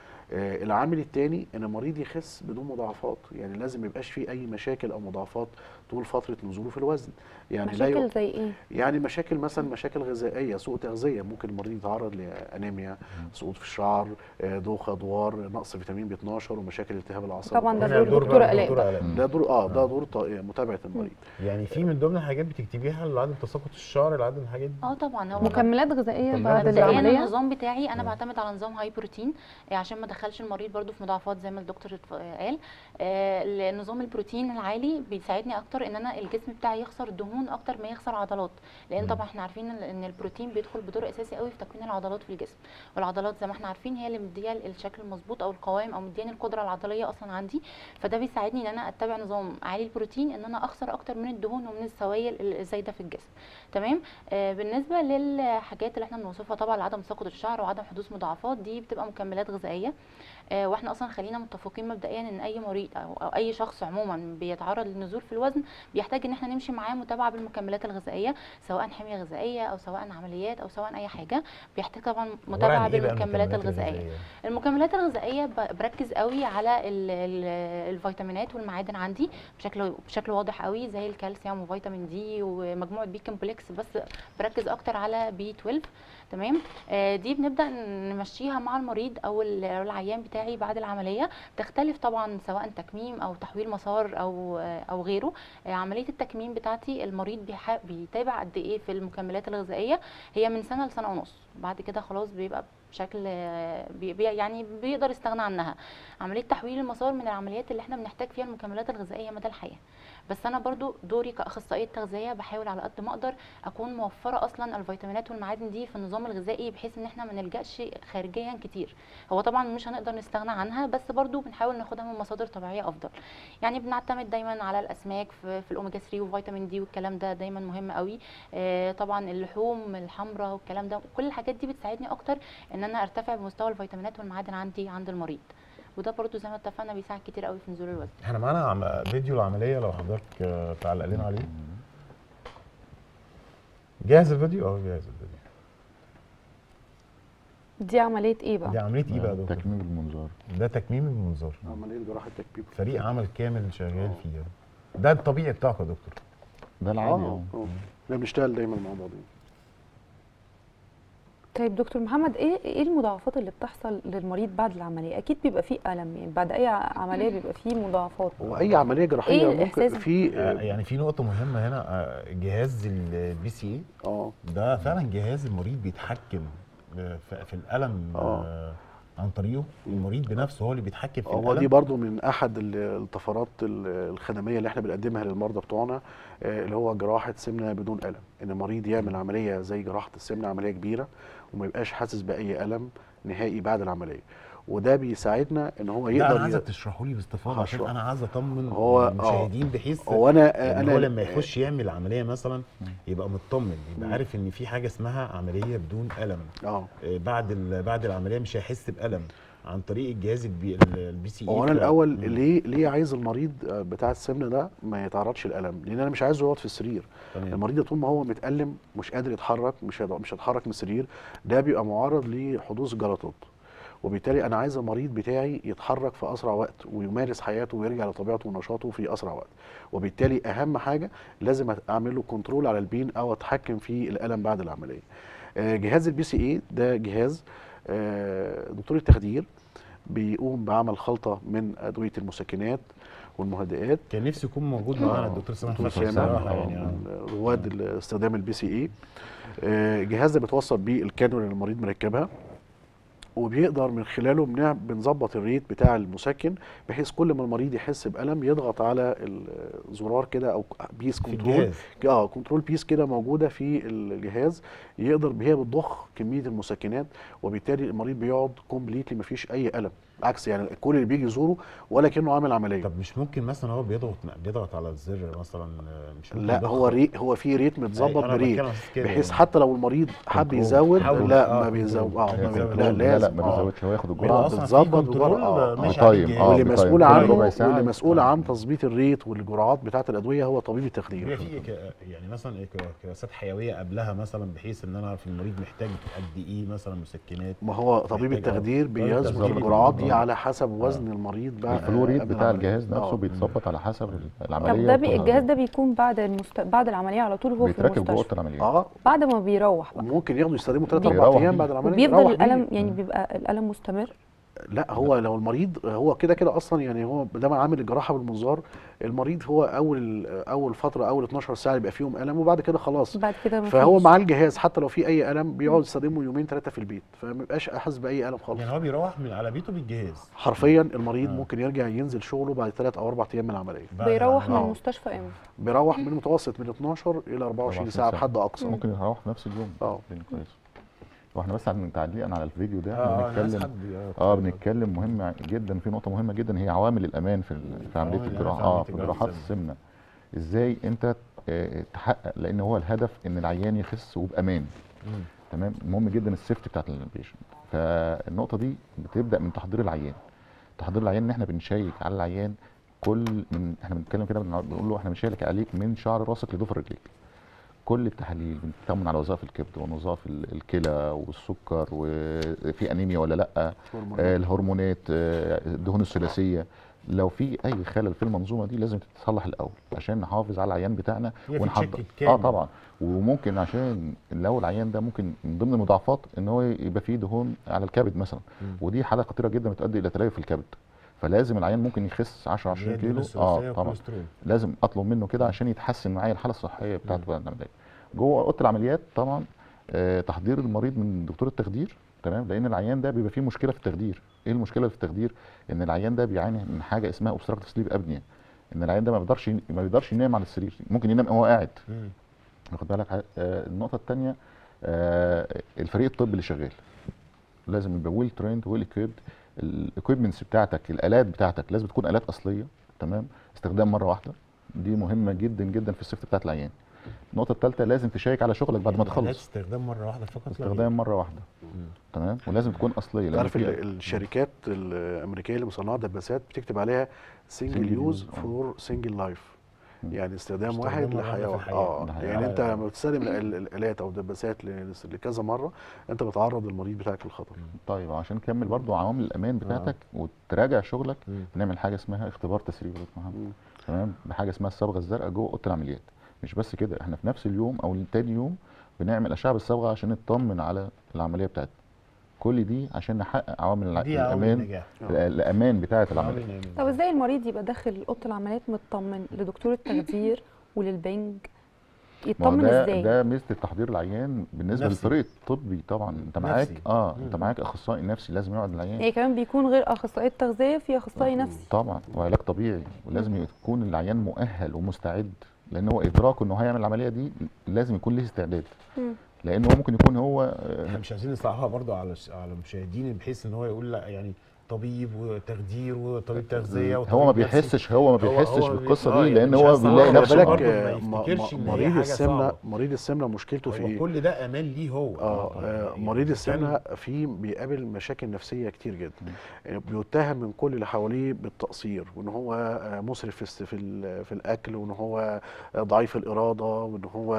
آه، العامل الثاني ان المريض يخس بدون مضاعفات يعني لازم ما يبقاش فيه اي مشاكل او مضاعفات طول فتره نزوله في الوزن يعني لا مشاكل ي... زي ايه يعني مشاكل مثلا مشاكل غذائيه سوء تغذيه ممكن المريض يتعرض لانيميا سقوط في الشعر آه، دوخه دوار نقص فيتامين بي 12 ومشاكل التهاب الاعصاب طبعا ده هنا دور بقى دكتوره الاء دكتورة بقى. آلاء. ده دور اه ده آه. دور ط- متابعه المريض يعني في من ضمن الحاجات بتكتبيها لعدم تساقط الشعر لعدم الحاجات دي اه طبعا هو مكملات غذائيه مكملات بعد غذائية. مبدئيا العمليه النظام بتاعي انا مم. بعتمد على نظام هاي بروتين آه، عشان ما ادخلش المريض برضو في مضاعفات زي ما الدكتور اتف- آه، قال آه، نظام البروتين العالي بيساعدني اكتر ان انا الجسم بتاعي يخسر دهون اكتر ما يخسر عضلات لان مم. طبعا احنا عارفين ان- ان البروتين بيدخل بدور اساسي قوي في تكوين العضلات في الجسم والعضلات زي ما احنا عارفين هي اللي مديه الشكل المظبوط او القوام او مدياني القدره العضليه اصلا عندي فده بيساعدني ان انا اتبع نظام عالي البروتين ان انا اخسر اكتر من الدهون ومن السوائل الزايده في الجسم تمام آه بالنسبه للحاجات اللي احنا بنوصفها طبعا لعدم تساقط الشعر وعدم حدوث مضاعفات دي بتبقى مكملات غذائيه آه، واحنا اصلا خلينا متفقين مبدئيا ان اي مريض او, أو اي شخص عموما بيتعرض للنزول في الوزن بيحتاج ان احنا نمشي معاه متابعه بالمكملات الغذائيه سواء حميه غذائيه او سواء عمليات او سواء اي حاجه بيحتاج طبعا عبارة عن متابعه إيه بقى بالمكملات الغذائيه المكملات الغذائيه ب- بركز قوي على ال ال الفيتامينات والمعادن عندي بشكل بشكل واضح قوي زي الكالسيوم وفيتامين دي ومجموعه بي كومبلكس بس بركز اكتر على بي 12 تمام آه، دي بنبدا نمشيها مع المريض او ال- أو العيان بتاعي بعد العمليه تختلف طبعا سواء تكميم او تحويل مسار او آه، او غيره آه، عمليه التكميم بتاعتي المريض بيح- بيتابع قد ايه في المكملات الغذائيه هي من سنه لسنه ونص بعد كده خلاص بيبقى بشكل آه، بي بي- يعني بيقدر يستغنى عنها عمليه تحويل المسار من العمليات اللي احنا بنحتاج فيها المكملات الغذائيه مدى الحياه بس انا برضو دوري كاخصائيه تغذيه بحاول على قد ما اقدر اكون موفره اصلا الفيتامينات والمعادن دي في النظام الغذائي بحيث ان احنا ما نلجاش خارجيا كتير هو طبعا مش هنقدر نستغنى عنها بس برضو بنحاول ناخدها من مصادر طبيعيه افضل يعني بنعتمد دايما على الاسماك في, في الاوميجا 3 وفيتامين دي والكلام ده دايما مهم قوي آه طبعا اللحوم الحمراء والكلام ده كل الحاجات دي بتساعدني اكتر ان انا ارتفع بمستوى الفيتامينات والمعادن عندي عند المريض وده برضو زي ما اتفقنا بيساعد كتير قوي في نزول الوزن احنا معانا عم- فيديو العمليه لو حضرتك آه، تعلق لنا عليه جاهز الفيديو اه جاهز الفيديو دي عمليه ايه بقى دي عمليه ايه بقى يا دكتور تكميم المنظار ده تكميم المنظار عمليه جراحه تكبيب فريق عمل كامل شغال فيها ده الطبيعي بتاعك يا دكتور ده العادي اه اه اه احنا بنشتغل دايما مع بعضين طيب دكتور محمد ايه ايه المضاعفات اللي بتحصل للمريض بعد العمليه اكيد بيبقى فيه الم يعني بعد اي عمليه بيبقى فيه مضاعفات هو اي عمليه جراحيه إيه ممكن الإحساس؟ في آه، يعني في نقطه مهمه هنا آه، جهاز البي سي اي اه ده فعلا جهاز المريض بيتحكم آه، في في الالم آه، عن طريقه المريض بنفسه هو اللي بيتحكم في هو الالم دي برضو من احد ال- الطفرات ال- الخدميه اللي احنا بنقدمها للمرضى بتوعنا آه، اللي هو جراحه سمنه بدون الم ان المريض يعمل عمليه زي جراحه السمنه عمليه كبيره وما يبقاش حاسس باي الم نهائي بعد العمليه وده بيساعدنا ان هو لا انا يقدر عايزك ي- تشرحه لي باستفاضه عشان هشرح. انا عايز اطمن هو- المشاهدين بحيث هو انا ان انا هو لما يخش يعمل عمليه مثلا يبقى مطمن يبقى مم. عارف ان في حاجه اسمها عمليه بدون الم اه آه، بعد ال- بعد العمليه مش هيحس بالم عن طريق الجهاز البي, البي سي اي هو انا ف- الاول مم. ليه ليه عايز المريض آه، بتاع السمنه ده ما يتعرضش للالم لان انا مش عايزه يقعد في السرير تمام. المريض ده طول ما هو متألم مش قادر يتحرك مش هيض- مش هيتحرك من السرير ده بيبقى معرض لحدوث جلطات وبالتالي انا عايز المريض بتاعي يتحرك في اسرع وقت ويمارس حياته ويرجع لطبيعته ونشاطه في اسرع وقت وبالتالي اهم حاجه لازم اعمل له كنترول على البين او اتحكم في الالم بعد العمليه آه، جهاز البي سي اي ده جهاز آه، دكتور التخدير بيقوم بعمل خلطه من ادويه المسكنات والمهدئات كان نفسي يكون موجود معانا آه. الدكتور سامح دكتور فتحي سامح بصراحه آه، يعني آه. من رواد استخدام البي سي اي الجهاز ده بيتوصل بيه الكانولا اللي المريض مركبها وبيقدر من خلاله بنع- بنظبط الريت بتاع المسكن بحيث كل ما المريض يحس بالم يضغط على الزرار كده او بيس في كنترول الجهاز اه كنترول بيس كده موجوده في الجهاز يقدر هي بتضخ كميه المسكنات وبالتالي المريض بيقعد كومبليتلي مفيش اي الم عكس يعني كل اللي بيجي يزوره ولا كانه عامل عمليه طب مش ممكن مثلا هو بيضغط بيضغط على الزر مثلا آه، مش ممكن لا يضخم؟ هو ريت هو في ريت متظبط أنا بريت بتكلم على أساس كده بحيث يعني. حتى لو المريض حب كنترول. يزود حاول. لا آه، ما بيزود اه كنترول. ما بي... بيزود. لا لا لا لازم ما آه. بيزودش هو ياخد بيبقى الجرعه اصلا في بتظبط كنترول بجرعة. آه، ماشي آه، على طيب. الجهاز. آه، واللي بطيب. مسؤول كل عنه ربع ساعة واللي مسؤول آه. عن تظبيط الريت والجرعات بتاعه الادويه هو طبيب بيبقى التخدير في ك- يعني مثلا إيه ك- قياسات حيويه قبلها مثلا بحيث ان انا اعرف المريض محتاج قد ايه مثلا مسكنات ما هو طبيب محتاج- التخدير آه. بيظبط بالظبط. الجرعات دي آه. على حسب وزن المريض بقى الفلو ريت قبل بتاع العملية. الجهاز نفسه آه. بيتظبط على حسب طب العمليه ده بي وكل الجهاز حاجة. ده بيكون بعد المست... بعد العمليه على طول هو في بيتركب جوه اوضه المستشفى العمليات اه بعد ما بيروح بقى ممكن ياخدوا يستخدموا 3 بيروح 4 ايام بيه. بعد العمليه وبيفضل يروح بيه. الالم يعني بيبقى الالم مستمر لا هو لو المريض هو كده كده اصلا يعني هو ده عامل الجراحه بالمنظار المريض هو اول اول فتره اول 12 ساعه يبقى فيهم الم وبعد كده خلاص بعد كده ما فهو فيش. مع الجهاز حتى لو في اي الم بيقعد يستخدمه يومين ثلاثه في البيت فما بيبقاش حاسس باي الم خالص يعني هو بيروح من على بيته بالجهاز حرفيا المريض آه. ممكن يرجع ينزل شغله بعد ثلاث او اربع ايام من العمليه بعد بيروح من العملية. المستشفى امتى بيروح من متوسط من 12 الى 24 ساعه بحد اقصى ممكن يروح في نفس اليوم اه. الدنيا كويس واحنا بس عن تعليقا على الفيديو ده اه احنا انا عايز بنتكلم حد اه بنتكلم مهم جدا في نقطه مهمه جدا هي عوامل الامان في ال- في عمليه عوامل الأمان الجراحه في اه عملية في الجراحة جراحات السمنة. السمنه ازاي انت آه، تحقق لان هو الهدف ان العيان يخس وبامان مم. تمام مهم جدا السيفتي بتاعت البيشنت فالنقطه دي بتبدا من تحضير العيان تحضير العيان ان احنا بنشيك على العيان كل من احنا بنتكلم كده بنع- بنقول له احنا بنشيك عليك من شعر راسك لضفر رجليك كل التحاليل بنطمن على وظائف الكبد ووظائف ال- الكلى والسكر وفي انيميا ولا لا آه، الهرمونات آه، الدهون الثلاثيه لو في اي خلل في المنظومه دي لازم تتصلح الاول عشان نحافظ على العيان بتاعنا يبقى في ونحضر تشيك اه كامل. طبعا وممكن عشان لو العيان ده ممكن من ضمن المضاعفات ان هو يبقى فيه دهون على الكبد مثلا مم. ودي حاله خطيره جدا بتؤدي الى تليف الكبد فلازم العيان ممكن يخس 10 20 كيلو اه طبعا لازم اطلب منه كده عشان يتحسن معايا الحاله الصحيه بتاعته بعد العمليه جوه اوضه العمليات طبعا آه تحضير المريض من دكتور التخدير تمام لان العيان ده بيبقى فيه مشكله في التخدير ايه المشكله في التخدير ان العيان ده بيعاني من حاجه اسمها اوبستراكتيف سليب ابنيا ان العيان ده ما بيقدرش ما بيقدرش ينام على السرير ممكن ينام وهو قاعد واخد بالك آه النقطه الثانيه آه الفريق الطبي اللي شغال لازم يبقى ويل تريند ويل اكويبد الاكويبمنتس بتاعتك الالات بتاعتك لازم تكون الات اصليه تمام استخدام مره واحده دي مهمه جدا جدا في السيفتي بتاعت العيان النقطه الثالثه لازم تشيك على شغلك بعد ما آلات تخلص استخدام مره واحده فقط لا استخدام مره واحده تمام ولازم تكون اصليه لأن تعرف في- ال- الشركات الامريكيه اللي مصنعه دباسات بتكتب عليها سنجل Single يوز use، آه. فور سنجل لايف مم. يعني استخدام استخدام واحد مرة لحياه واحدة في واحده الحياة. اه ده يعني حقيقة. انت لما بتستخدم ال- ال- الالات او الدباسات ل- لكذا مره انت بتعرض المريض بتاعك للخطر طيب عشان نكمل برضو عوامل الامان بتاعتك وتراجع شغلك مم. بنعمل حاجه اسمها اختبار تسريب يا دكتور محمد مم. تمام بحاجه اسمها الصبغه الزرقاء جوه اوضه العمليات مش بس كده احنا في نفس اليوم او تاني يوم بنعمل اشعه بالصبغه عشان نطمن على العمليه بتاعتنا كل دي عشان نحقق عوامل الع- دي عوامل الامان النجاح الامان بتاعه العمليه عوامل النجاح. طب ازاي المريض يبقى داخل اوضه العمليات مطمن لدكتور التخدير وللبنج ما هو يطمن ده ازاي ده ميزه التحضير العيان بالنسبه نفسي. للفريق الطبي طبعا انت معاك نفسي. اه انت مم. معاك اخصائي نفسي لازم يقعد العيان يعني كمان بيكون غير اخصائي تغذيه في اخصائي نفسي طبعا وعلاج طبيعي ولازم يكون العيان مؤهل ومستعد لان هو ادراكه انه هيعمل العمليه دي لازم يكون ليه استعداد مم. لان هو ممكن يكون هو آه، احنا مش عايزين نصعبها برضو على على المشاهدين بحيث ان هو يقول لا يعني طبيب وتخدير وطبيب تغذيه وطبيب هو ما نفسي. بيحسش هو ما هو- بيحسش هو بالقصه آه دي يعني لان مش هو عايز بيلاقي أصعبها، نفسه خلي بالك بالك آه، ما م- يفتكرش م- إن هي مريض حاجة السمنه صعبة. مريض السمنه مشكلته في هو ايه؟ كل ده امان ليه هو اه آه، يعني مريض كان- السمنه فيه بيقابل مشاكل نفسيه كتير جدا يعني بيتهم من كل اللي حواليه بالتقصير وان هو آه، مسرف في الس- في ال- في الاكل وان هو آه، ضعيف الاراده وان هو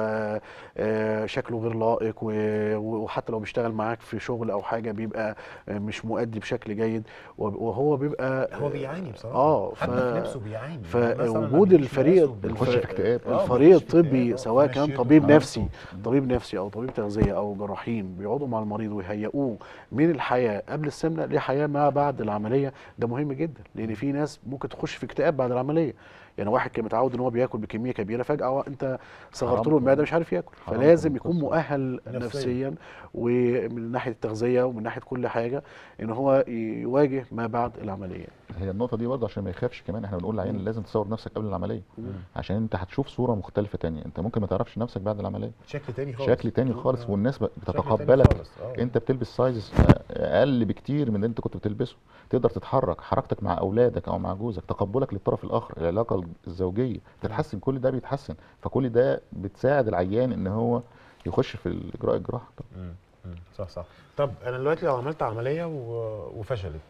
آه، شكله غير لائق و- وحتى لو بيشتغل معاك في شغل او حاجه بيبقى آه، مش مؤدي بشكل جيد وب- وهو بيبقى هو بيعاني بصراحه اه حتى ف- في نفسه بيعاني يعني مثلاً لما فوجود بيجيش الفريق نفسه بيخش في اكتئاب. آه، الفريق بيخش في الطبي اكتئاب، آه، سواء كان منشيته طبيب في نفسي نفسه. طبيب نفسي او طبيب تغذيه او جراحين بيقعدوا مع المريض ويهيئوه من الحياه قبل السمنه لحياه ما بعد العمليه ده مهم جدا لان في ناس ممكن تخش في اكتئاب بعد العمليه يعني واحد كان متعود ان هو بياكل بكميه كبيره فجاه انت صغرت له حرمته. المعده مش عارف ياكل حرمته فلازم من يكون القصة. مؤهل نفسياً. نفسيا ومن ناحيه التغذيه ومن ناحيه كل حاجه ان هو يواجه ما بعد العمليه هي النقطه دي برضه عشان ما يخافش كمان احنا بنقول للعيان لازم تصور نفسك قبل العمليه عشان انت هتشوف صوره مختلفه تانية انت ممكن ما تعرفش نفسك بعد العمليه شكل تاني خالص شكل تاني خالص آه. والناس ب- شكل تاني بتتقبلك خالص، آه. انت بتلبس سايز اقل بكتير من اللي انت كنت بتلبسه تقدر تتحرك حركتك مع اولادك او مع جوزك تقبلك للطرف الاخر العلاقه الزوجيه تتحسن كل ده بيتحسن فكل ده بتساعد العيان ان هو يخش في الاجراء الجراحي طبعا. مم. مم. صح صح طب انا دلوقتي لو عملت عمليه و... وفشلت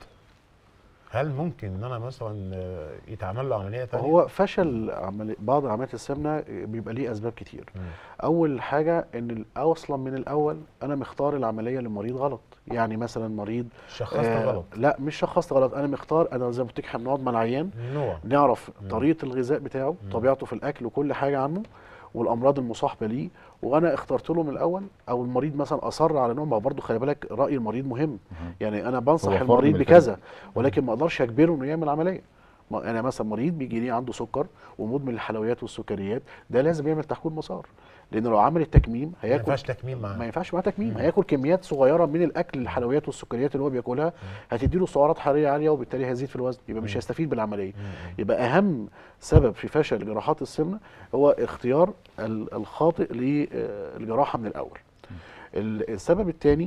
هل ممكن ان انا مثلا آه، يتعمل له عمليه ثانيه هو فشل عملي بعض عمليات السمنه بيبقى ليه اسباب كتير اول حاجه ان ال- اصلا من الاول انا مختار العمليه للمريض غلط يعني مثلا مريض شخصت آه، غلط لا مش شخصت غلط انا مختار انا زي ما قلت لك احنا بنقعد مع العيان نوع نعرف مم. طريقه الغذاء بتاعه مم. طبيعته في الاكل وكل حاجه عنه والامراض المصاحبه ليه وانا اخترت له من الاول او المريض مثلا اصر على نوع ما هو برضه خلي بالك راي المريض مهم يعني انا بنصح هو فرد المريض من بكذا ولكن ما اقدرش اجبره انه يعمل عمليه ما انا مثلا مريض بيجي لي عنده سكر ومدمن الحلويات والسكريات ده لازم يعمل تحويل مسار لان لو عمل التكميم ما هياكل ينفعش تكميم ما معاه ينفعش معاه تكميم مم. هياكل كميات صغيره من الاكل الحلويات والسكريات اللي هو بياكلها هتديله سعرات حراريه عاليه وبالتالي هيزيد في الوزن يبقى مش مم. هيستفيد بالعمليه مم. يبقى اهم سبب في فشل جراحات السمنه هو اختيار ال- الخاطئ للجراحه من الاول ال- السبب الثاني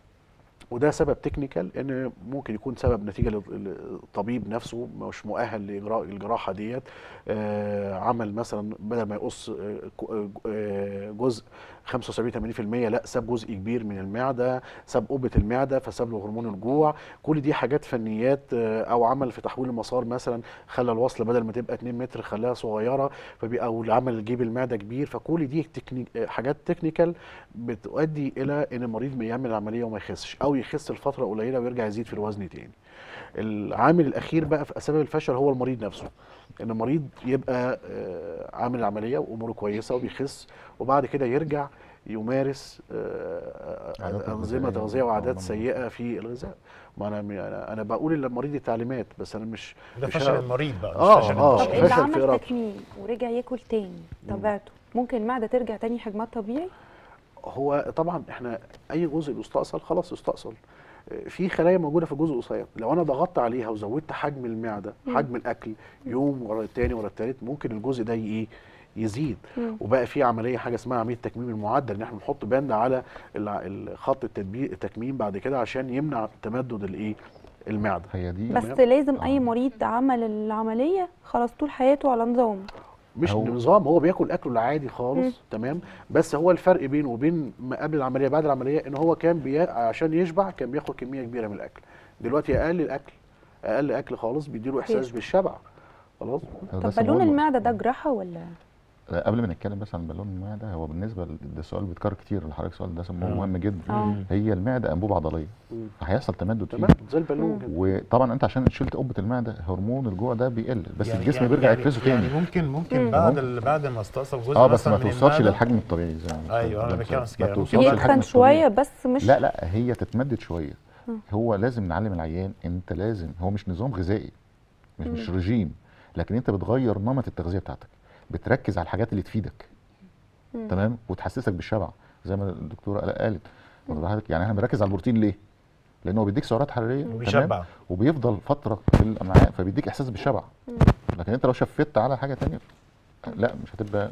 وده سبب تكنيكال ان ممكن يكون سبب نتيجه للطبيب نفسه مش مؤهل لاجراء الجراحه ديت آه، عمل مثلا بدل ما يقص آه، ك- آه، جزء 75 80% لا ساب جزء كبير من المعده ساب قبه المعده فساب له هرمون الجوع كل دي حاجات فنيات آه، او عمل في تحويل المسار مثلا خلى الوصله بدل ما تبقى 2 متر خلاها صغيره فبي او عمل جيب المعده كبير فكل دي تكنيك آه، حاجات تكنيكال بتؤدي الى ان المريض بيعمل العمليه وما يخسش او يخس لفتره قليله ويرجع يزيد في الوزن تاني العامل الاخير بقى في سبب الفشل هو المريض نفسه ان المريض يبقى آه، عامل العمليه واموره كويسه وبيخس وبعد كده يرجع يمارس آه، عادات انظمه غذائية تغذيه وعادات أو نمط. سيئه في الغذاء ما انا انا انا بقول للمريض التعليمات بس انا مش ده مش فشل ه- المريض بقى آه، مش فشل آه. طب المشكلة. اللي فشل في عمل إرادته. تكميم ورجع ياكل تاني طبيعته ممكن المعده ترجع تاني حجمها الطبيعي هو طبعا احنا اي جزء بيستأصل خلاص يستأصل في خلايا موجوده في الجزء القصير لو انا ضغطت عليها وزودت حجم المعده حجم الاكل يوم ورا التاني ورا التالت ممكن الجزء ده ايه يزيد مم. وبقى في عمليه حاجه اسمها عمليه التكميم المعدل ان احنا نحط باند على الع- ال- خط التدبير التكميم بعد كده عشان يمنع تمدد الايه المعده هي دي بس تمام. لازم اي مريض عمل العمليه خلاص طول حياته على نظام مش هو- نظام هو بياكل اكله العادي خالص تمام بس هو الفرق بينه وبين ما قبل العمليه بعد العمليه ان هو كان بي... عشان يشبع كان بياخد كميه كبيره من الاكل دلوقتي اقل الاكل اقل اكل خالص بيديله احساس يشبع. بالشبع خلاص هو طب بس بالون مهم- المعده ده جراحه ولا لا، قبل ما نتكلم بس عن بالون المعده هو بالنسبه ل- ده سؤال بيتكرر كتير لحضرتك سؤال ده مم. مهم جدا اه هي المعده انبوبه عضليه مم. فهيحصل تمدد تمام فيها زي البالون مم. كده وطبعا انت عشان شلت قبه المعده هرمون الجوع ده بيقل بس يعني- الجسم يعني- بيرجع يعني- يفرزه تاني يعني ممكن ممكن مم. بعد أهو. ال- بعد ما استأصل جزء اه بس مثلا ما من توصلش المعدة، للحجم الطبيعي زي ما أيوة، أنا ما بتكلم توصلش كده. للحجم يتخن الطبيعي. شويه بس مش لا لا هي تتمدد شويه مم. هو لازم نعلم العيان انت لازم هو مش نظام غذائي مش مش رجيم لكن انت بتغير نمط التغذيه بتاعتك بتركز على الحاجات اللي تفيدك مم. تمام وتحسسك بالشبع زي ما الدكتوره قالت واخد بالك؟ يعني احنا بنركز على البروتين ليه لان هو بيديك سعرات حراريه تمام وبيشبع وبيفضل فتره في الامعاء فبيديك احساس بالشبع لكن انت لو شفت على حاجه تانية لا مش هتبقى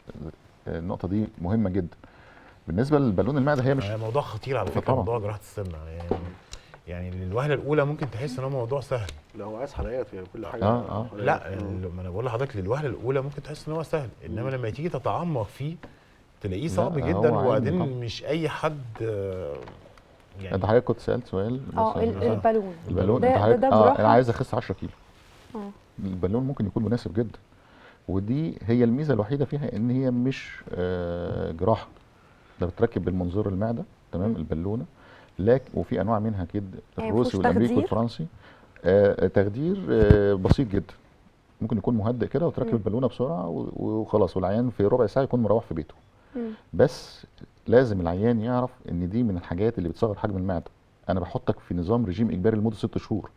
النقطه دي مهمه جدا بالنسبه للبالون المعده هي مش يعني موضوع خطير على فكره طبعا. موضوع جراحه السمنه يعني يعني للوهله الاولى ممكن تحس ان هو موضوع سهل لو عايز حلقات يعني كل حاجه آه، آه. حلقات. لا ال- ما انا بقول لحضرتك للوهله الاولى ممكن تحس ان هو سهل انما لما تيجي تتعمق فيه تلاقيه لا، صعب هو جدا علم وبعدين طبعا. مش اي حد آه، يعني انت حضرتك كنت سالت سؤال اه بس- ال- آه. البالون البالون ده- انت ده- حضرتك ده اه جراحة؟ انا عايز اخس 10 كيلو اه البالون ممكن يكون مناسب جدا ودي هي الميزه الوحيده فيها ان هي مش آه، جراحه ده بتركب بالمنظور المعده تمام مم. البالونه لكن وفي انواع منها اكيد يعني الروسي مفيهوش والامريكي تخدير؟ والفرنسي آه، تخدير آه، بسيط جدا ممكن يكون مهدئ كده وتركب مم. البالونه بسرعه و- وخلاص والعيان في ربع ساعه يكون مروح في بيته مم. بس لازم العيان يعرف ان دي من الحاجات اللي بتصغر حجم المعده انا بحطك في نظام رجيم اجباري لمده ست شهور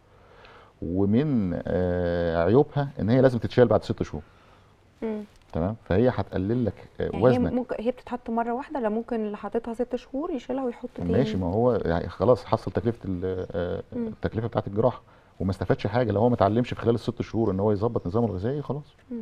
ومن آه، عيوبها ان هي لازم تتشال بعد ست شهور مم. تمام فهي هتقلل لك آه، يعني هي وزنك ممكن هي بتتحط مره واحده لا ممكن اللي حاططها ست شهور يشيلها ويحط تاني ماشي ما هو يعني خلاص حصل تكلفه ال- آه، مم. التكلفه بتاعت الجراحه وما استفادش حاجه لو هو ما اتعلمش في خلال الست شهور ان هو يظبط نظامه الغذائي خلاص مم.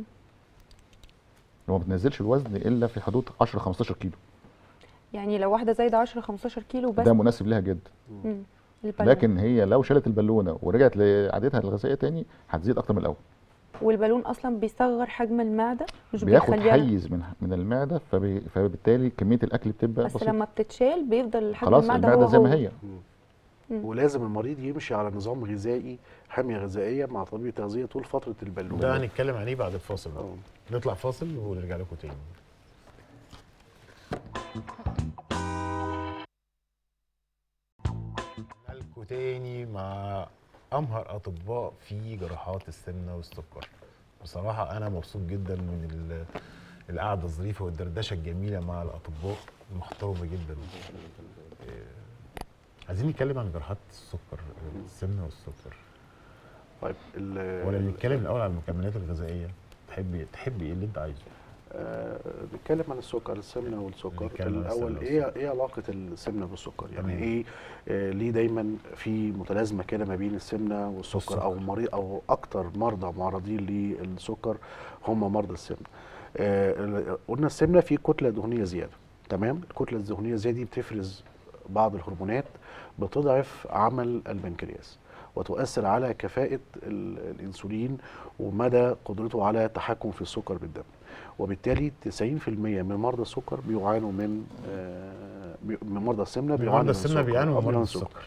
هو ما بتنزلش الوزن الا في حدود 10 15 كيلو يعني لو واحده زايده 10 15 كيلو بس ده مناسب لها جدا مم. البالون. لكن هي لو شالت البالونه ورجعت لعادتها الغذائيه تاني هتزيد اكتر من الاول والبالون اصلا بيصغر حجم المعده مش بياخد بيخليها حيز من من المعده فبي فبالتالي كميه الاكل بتبقى بس بسيطه لما بتتشال بيفضل حجم خلاص المعده, المعده هو زي هو ما هي مم. ولازم المريض يمشي على نظام غذائي حميه غذائيه مع طبيب تغذيه طول فتره البالون ده هنتكلم عليه بعد الفاصل بقى. آه. نطلع فاصل ونرجع لكم تاني رجعنا لكم تاني مع امهر اطباء في جراحات السمنه والسكر بصراحه انا مبسوط جدا من ال- القعده الظريفه والدردشه الجميله مع الاطباء المحترمه جدا آه، عايزين نتكلم عن جراحات السكر السمنه والسكر طيب ال- ولا نتكلم الاول عن المكملات الغذائيه تحبي تحبي ايه اللي انت عايزه آه، نتكلم عن السكر السمنه والسكر نتكلم عن الاول السمنة ايه ايه علاقه السمنه بالسكر يعني تمام. ايه آه ليه دايما في متلازمه كده ما بين السمنه والسكر والسكر. او مريض او اكتر مرضى معرضين للسكر هم مرضى السمنه آه ال- قلنا السمنه في كتله دهنيه زياده تمام الكتله الدهنيه الزياده دي بتفرز بعض الهرمونات بتضعف عمل البنكرياس وتؤثر على كفاءه ال- الانسولين ومدى قدرته على التحكم في السكر بالدم وبالتالي 90% من مرضى السكر بيعانوا من آه، بي- من مرضى السمنه بيعانوا مرضى من السمنه السكر بيعانوا أو من من مرض السكر. السكر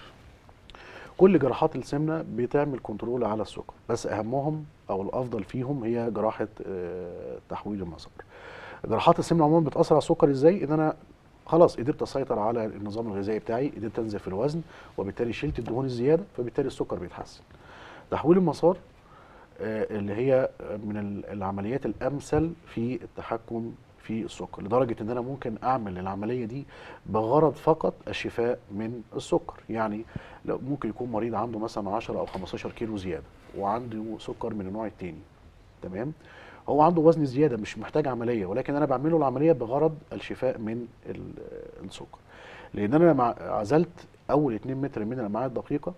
كل جراحات السمنه بتعمل كنترول على السكر بس اهمهم او الافضل فيهم هي جراحه آه، تحويل المسار جراحات السمنه عموما بتاثر على السكر ازاي ان انا خلاص قدرت اسيطر على النظام الغذائي بتاعي قدرت انزل في الوزن وبالتالي شلت الدهون الزياده فبالتالي السكر بيتحسن تحويل المسار آه، اللي هي من ال- العمليات الامثل في التحكم في السكر لدرجه ان انا ممكن اعمل العمليه دي بغرض فقط الشفاء من السكر يعني لو ممكن يكون مريض عنده مثلا 10 او 15 كيلو زياده وعنده سكر من النوع الثاني تمام هو عنده وزن زياده مش محتاج عمليه ولكن انا بعمل له العمليه بغرض الشفاء من ال- السكر لان انا لما عزلت اول 2 متر من الامعاء الدقيقه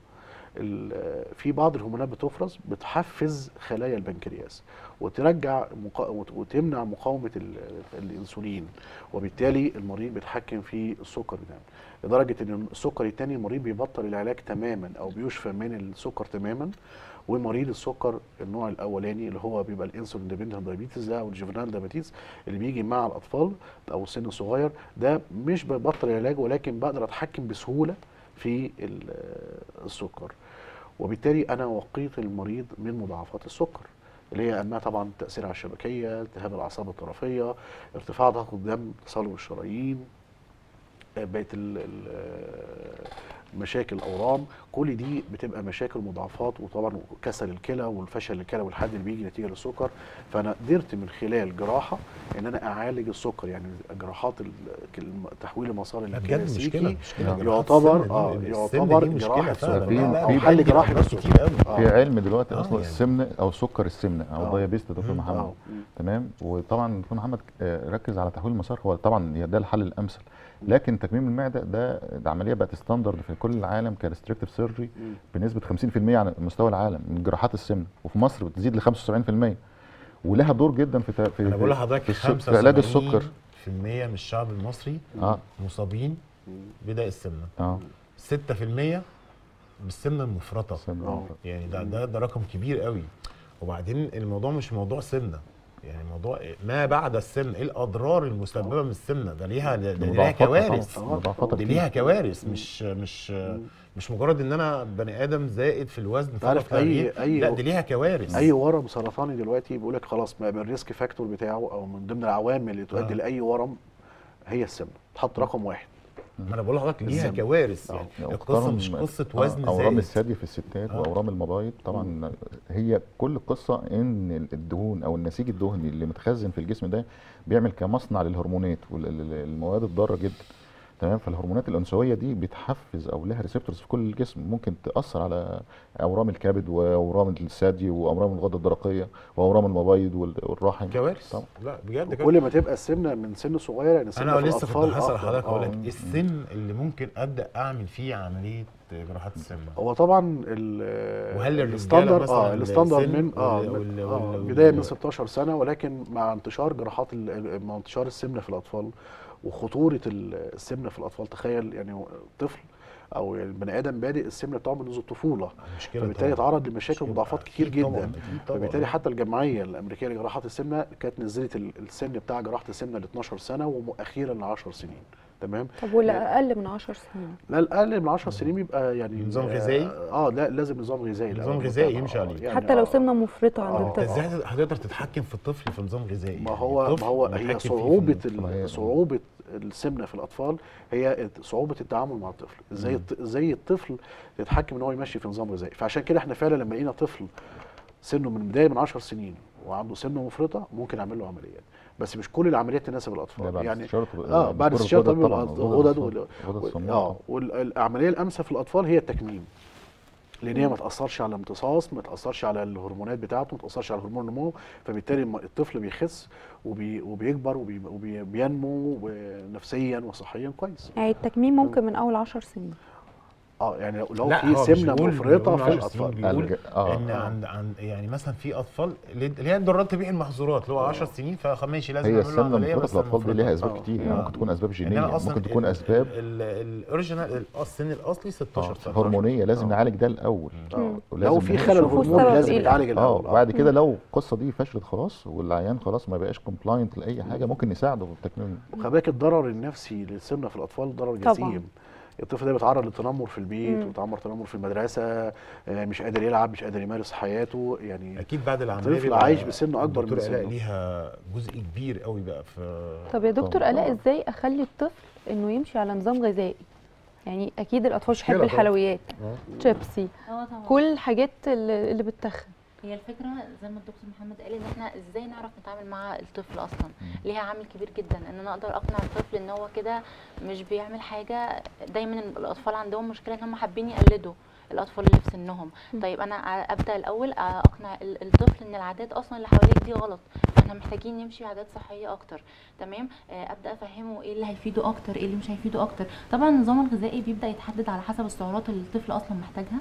ال- في بعض الهرمونات بتفرز بتحفز خلايا البنكرياس وترجع مقا... وت- وتمنع مقاومه ال... الانسولين وبالتالي المريض بيتحكم في السكر بتاعه لدرجه ان السكر الثاني المريض بيبطل العلاج تماما او بيشفى من السكر تماما ومريض السكر النوع الاولاني اللي هو بيبقى الانسولين ديبندنت دايابيتس ده او الجيفرنال دايابيتس اللي بيجي مع الاطفال او السن الصغير ده مش ببطل العلاج ولكن بقدر اتحكم بسهوله في ال- السكر وبالتالي انا وقيت المريض من مضاعفات السكر اللي هي انها طبعا تاثير على الشبكيه التهاب الاعصاب الطرفيه ارتفاع ضغط الدم تصلب الشرايين آه، بقت ال- ال- آه، مشاكل اورام كل دي بتبقى مشاكل مضاعفات وطبعا كسل الكلى والفشل الكلى والحد اللي بيجي نتيجه للسكر فانا قدرت من خلال جراحه ان انا اعالج السكر يعني جراحات ال- الم- تحويل المسار لا بجد مشكله الكلاسيكي مشكله جراحات يعتبر- السمنة آه، دي- يعتبر السمنة دي مشكلة جراحة فعلا. سكر. لا، لا، في- وحل في جراحي جراحة كتير قوي آه. في علم دلوقتي آه، اصلا يعني. السمنه او سكر السمنه او آه. الدايابيست يا دكتور مم. محمد آه. تمام وطبعا دكتور محمد آه، ركز على تحويل المسار هو طبعا هي ده الحل الامثل لكن تكميم المعده ده ده عمليه بقت ستاندرد في كل العالم كريستريكتيف سيرجري مم. بنسبه 50% على مستوى العالم من جراحات السمنه وفي مصر بتزيد ل 75% ولها دور جدا في تا- في انا بقول في- لحضرتك في, الس- في علاج السكر في المية من الشعب المصري اه مصابين مم. بداء السمنه اه 6% بالسمنه المفرطه السمنة. آه. يعني ده ده ده رقم كبير قوي وبعدين الموضوع مش موضوع سمنه يعني موضوع ما بعد السمنه ايه الاضرار المسببه من السمنه ده ليها ده ده ليها مضاعفاتها كوارث طبعاً، مضاعفاتها دي كتير. ليها كوارث مش مش مش مجرد ان انا بني ادم زائد في الوزن تعرف فقط لا أي- غير. أي- لا دي ليها كوارث اي ورم سرطاني دلوقتي بيقول لك خلاص ما من الريسك فاكتور بتاعه او من ضمن العوامل اللي تؤدي آه. لاي ورم هي السمنه تحط رقم واحد ما انا بقول لحضرتك ليها السمنة. كوارث آه. يعني يعني القصه أورام- مش قصه آه، وزن اورام زايد الثدي في الستات آه. واورام المبايض طبعا هي كل القصه ان الدهون او النسيج الدهني اللي متخزن في الجسم ده بيعمل كمصنع للهرمونات والمواد الضاره جدا تمام فالهرمونات الانثويه دي بتحفز او لها ريسبتورز في كل الجسم ممكن تاثر على اورام الكبد واورام الثدي واورام الغده الدرقيه واورام المبايض وال- والرحم كوارث طبعا. لا بجد كل ما تبقى السمنه من سن صغير يعني السمنه انا في لسه الاطفال كنت هسال أخطر. حضرتك اقول آه. لك السن اللي ممكن ابدا اعمل فيه عمليه جراحات السمنه هو طبعا ال وهل الرجالة الستاندر مثلاً اه الستاندر السن من اه, وال- من وال- آه وال- بدايه من وال- 16 سنه ولكن مع انتشار جراحات ال- مع انتشار السمنه في الاطفال وخطوره ال- السمنه في الاطفال تخيل يعني هو طفل او يعني البني ادم بادئ السمنه بتاعه منذ الطفوله مشكله فبالتالي طبعاً. يتعرض لمشاكل مشكلة. ومضاعفات كتير أكيد طبعاً، جدا أكيد طبعاً. فبالتالي حتى الجمعيه الامريكيه لجراحه السمنه كانت نزلت ال- السن بتاع جراحه السمنه ل 12 سنه واخيرا ل 10 سنين تمام طب ولا اقل من 10 سنين لا الاقل من 10 سنين بيبقى يعني نظام آه، غذائي؟ اه لا لازم نظام غذائي نظام الأول غذائي متابعة. يمشي آه، عليه. يعني حتى لو آه. سمنه مفرطه عند آه. انت الطفل ازاي هتقدر تتحكم في الطفل في نظام غذائي ما يعني هو الطفل ما هو متحكم هي فيه في صعوبة النظام. الغذائي. ال- صعوبة السمنة في الأطفال هي صعوبة التعامل مع الطفل ازاي مم. الط- ازاي الطفل يتحكم ان هو يمشي في نظام غذائي فعشان كده احنا فعلا لما لقينا طفل سنه من بداية من 10 سنين وعنده سمنة مفرطة ممكن نعمل له عمليات بس مش كل العمليات تناسب ده الاطفال بعد يعني استشارة اه بعد دكتور استشاره الغدد طبيب طبعاً، الغدد الغدد وال- الغدد الصماء اه والعمليه الامثل في الاطفال هي التكميم لان هي ما تاثرش على الامتصاص ما تاثرش على الهرمونات بتاعته ما تاثرش على هرمون النمو فبالتالي الم- الطفل بيخس وبي وبيكبر وبي وبينمو نفسيا وصحيا كويس يعني التكميم ممكن من اول 10 سنين اه يعني لو- لو لا، في هو مش سمنه بيقول- مفرطه بيقول في 10 سنين، الاطفال بيقول الج- آه. ان عند عند يعني مثلا في اطفال اللي اللي هي الضرورات تبيع المحظورات اللي هو 10 سنين فماشي لازم هي نعمل له السمنه عمليه المفرطه بس في الاطفال دي ليها المفرطة. اسباب آه. كتير يعني آه. ممكن تكون اسباب جينيه انما ممكن اصلا تكون ال- اسباب ال- ال- الاوريجينال السن الاصلي 16 آه، سنه هرمونيه لازم نعالج ده الاول آه. ولازم لو في نشوف خلل شوفوا هرموني السبب لازم إيه. يتعالج اه الاول وبعد كده لو القصه دي فشلت خلاص والعيان خلاص ما بقاش كومبلاينت لاي حاجه ممكن نساعده في التكميم وخلي بالك الضرر النفسي للسمنه في الاطفال ضرر طبعاً. جسيم الطفل ده بيتعرض للتنمر في البيت مم. وتعمر تنمر في المدرسه آه، مش قادر يلعب مش قادر يمارس حياته يعني اكيد بعد العمليه طفل بيبقى عايش بسن أكبر من الدكتور آلاء سنه. ليها جزء كبير قوي بقى في طب يا دكتور طبعاً. الاء ازاي اخلي الطفل انه يمشي على نظام غذائي يعني اكيد الاطفال مش مشكلة بتحب طبعاً. الحلويات شيبسي اه طبعا كل الحاجات اللي اللي بتتخن هي الفكره زي ما الدكتور محمد قال ان احنا ازاي نعرف نتعامل مع الطفل اصلا ليها عامل كبير جدا ان انا اقدر اقنع الطفل ان هو كده مش بيعمل حاجه دايما الاطفال عندهم مشكله ان هم حابين يقلدوا الاطفال اللي في سنهم م. طيب انا ع- ابدا الاول اقنع ال- الطفل ان العادات اصلا اللي حواليك دي غلط فاحنا محتاجين نمشي عادات صحيه اكتر تمام آه، ابدا افهمه ايه اللي هيفيده اكتر ايه اللي مش هيفيده اكتر طبعا النظام الغذائي بيبدا يتحدد على حسب السعرات اللي الطفل اصلا محتاجها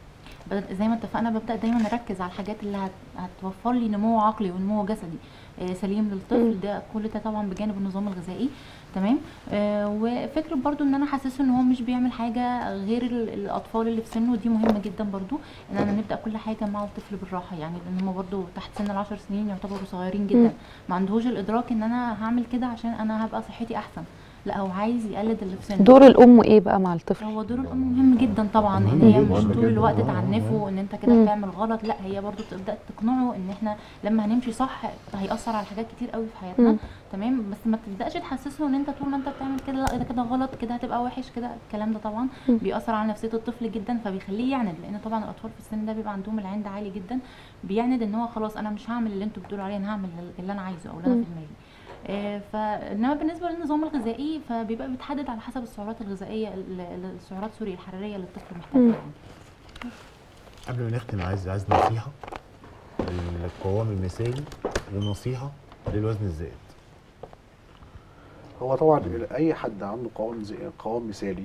ب- زي ما اتفقنا ببدا دايما اركز على الحاجات اللي هت- هتوفر لي نمو عقلي ونمو جسدي آه، سليم مم. للطفل ده كل ده طبعا بجانب النظام الغذائي تمام آه وفكره برضو ان انا حاسسه ان هو مش بيعمل حاجه غير ال- الاطفال اللي في سنه دي مهمه جدا برضو ان انا نبدا كل حاجه مع الطفل بالراحه يعني لان هم برضو تحت سن العشر سنين يعتبروا صغيرين جدا مم. ما عندهوش الادراك ان انا هعمل كده عشان انا هبقى صحتي احسن لا هو عايز يقلد اللي في سنه دور الام ايه بقى مع الطفل هو دور الام مهم جدا طبعا ان مهم هي جداً، مش مهم طول جداً. الوقت آه، تعنفه ان انت كده مم. بتعمل غلط لا هي برضو تبدا تقنعه ان احنا لما هنمشي صح هيأثر على حاجات كتير قوي في حياتنا مم. تمام بس ما تبداش تحسسه ان انت طول ما انت بتعمل كده لا ده كده غلط كده هتبقى وحش كده الكلام ده طبعا مم. بيأثر على نفسيه الطفل جدا فبيخليه يعند لان طبعا الاطفال في السن ده بيبقى عندهم العند عالي جدا بيعند ان هو خلاص انا مش هعمل اللي انتوا بتقولوا عليه انا هعمل اللي انا عايزه او اللي انا مم. في دماغي آه، فانما بالنسبه للنظام الغذائي فبيبقى بيتحدد على حسب السعرات الغذائيه ال- ال- السعرات سوري الحراريه اللي الطفل محتاجها مم. يعني. قبل ما نختم عايز عايز نصيحه للقوام المثالي ونصيحه للوزن الزائد هو طبعا اي حد عنده قوام زي قوام مثالي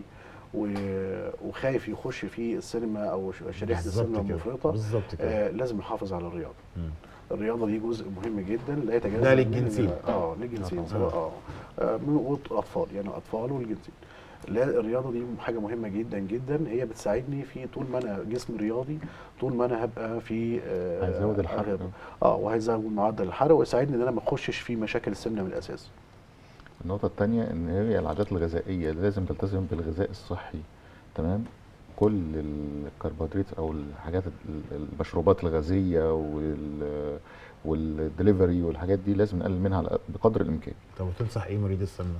و- وخايف يخش في السينما او ش- شريحه بالظبط السينما كده، بالفرطه بالظبط كده آه لازم يحافظ على الرياضه مم. الرياضه دي جزء مهم جدا لا يتجاوز ده من- للجنسين. اه للجنسين آه. سواء اه آه، من اطفال يعني اطفال والجنسين لا الرياضه دي حاجه مهمه جدا جدا هي بتساعدني في طول ما انا جسم رياضي طول ما انا هبقى في آه، هيزود الحرق. رياضة. اه وهيزود معدل الحرق ويساعدني ان انا ما اخشش في مشاكل السمنه من الاساس النقطة التانية إن هي العادات الغذائية لازم تلتزم بالغذاء الصحي تمام كل الكربوهيدرات أو الحاجات ال- المشروبات الغازية وال والدليفري والحاجات دي لازم نقلل منها على- بقدر الإمكان طب وتنصح ايه مريض السمنه؟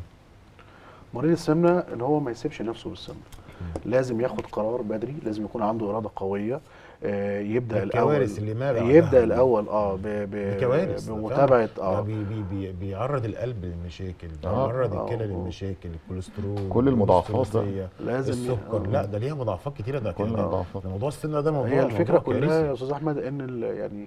مريض السمنه ان هو ما يسيبش نفسه بالسمنه لازم ياخد قرار بدري لازم يكون عنده اراده قويه آه، يبدا الاول الكوارث اللي ما بعدها يبدا دي. الاول اه ب- ب- دي كوارث ده بمتابعه فعلا. اه ده بي بي بي بيعرض القلب للمشاكل آه. بيعرض آه. الكلى للمشاكل الكوليسترول كل المضاعفات ده. الثلاثية، لازم ي- السكر آه. لا ده ليها مضاعفات كتيره ده كل كده المضاعفات. ده موضوع السمنه ده موضوع هي الفكره موضوع كلها كارثي. يا استاذ احمد ان ال- يعني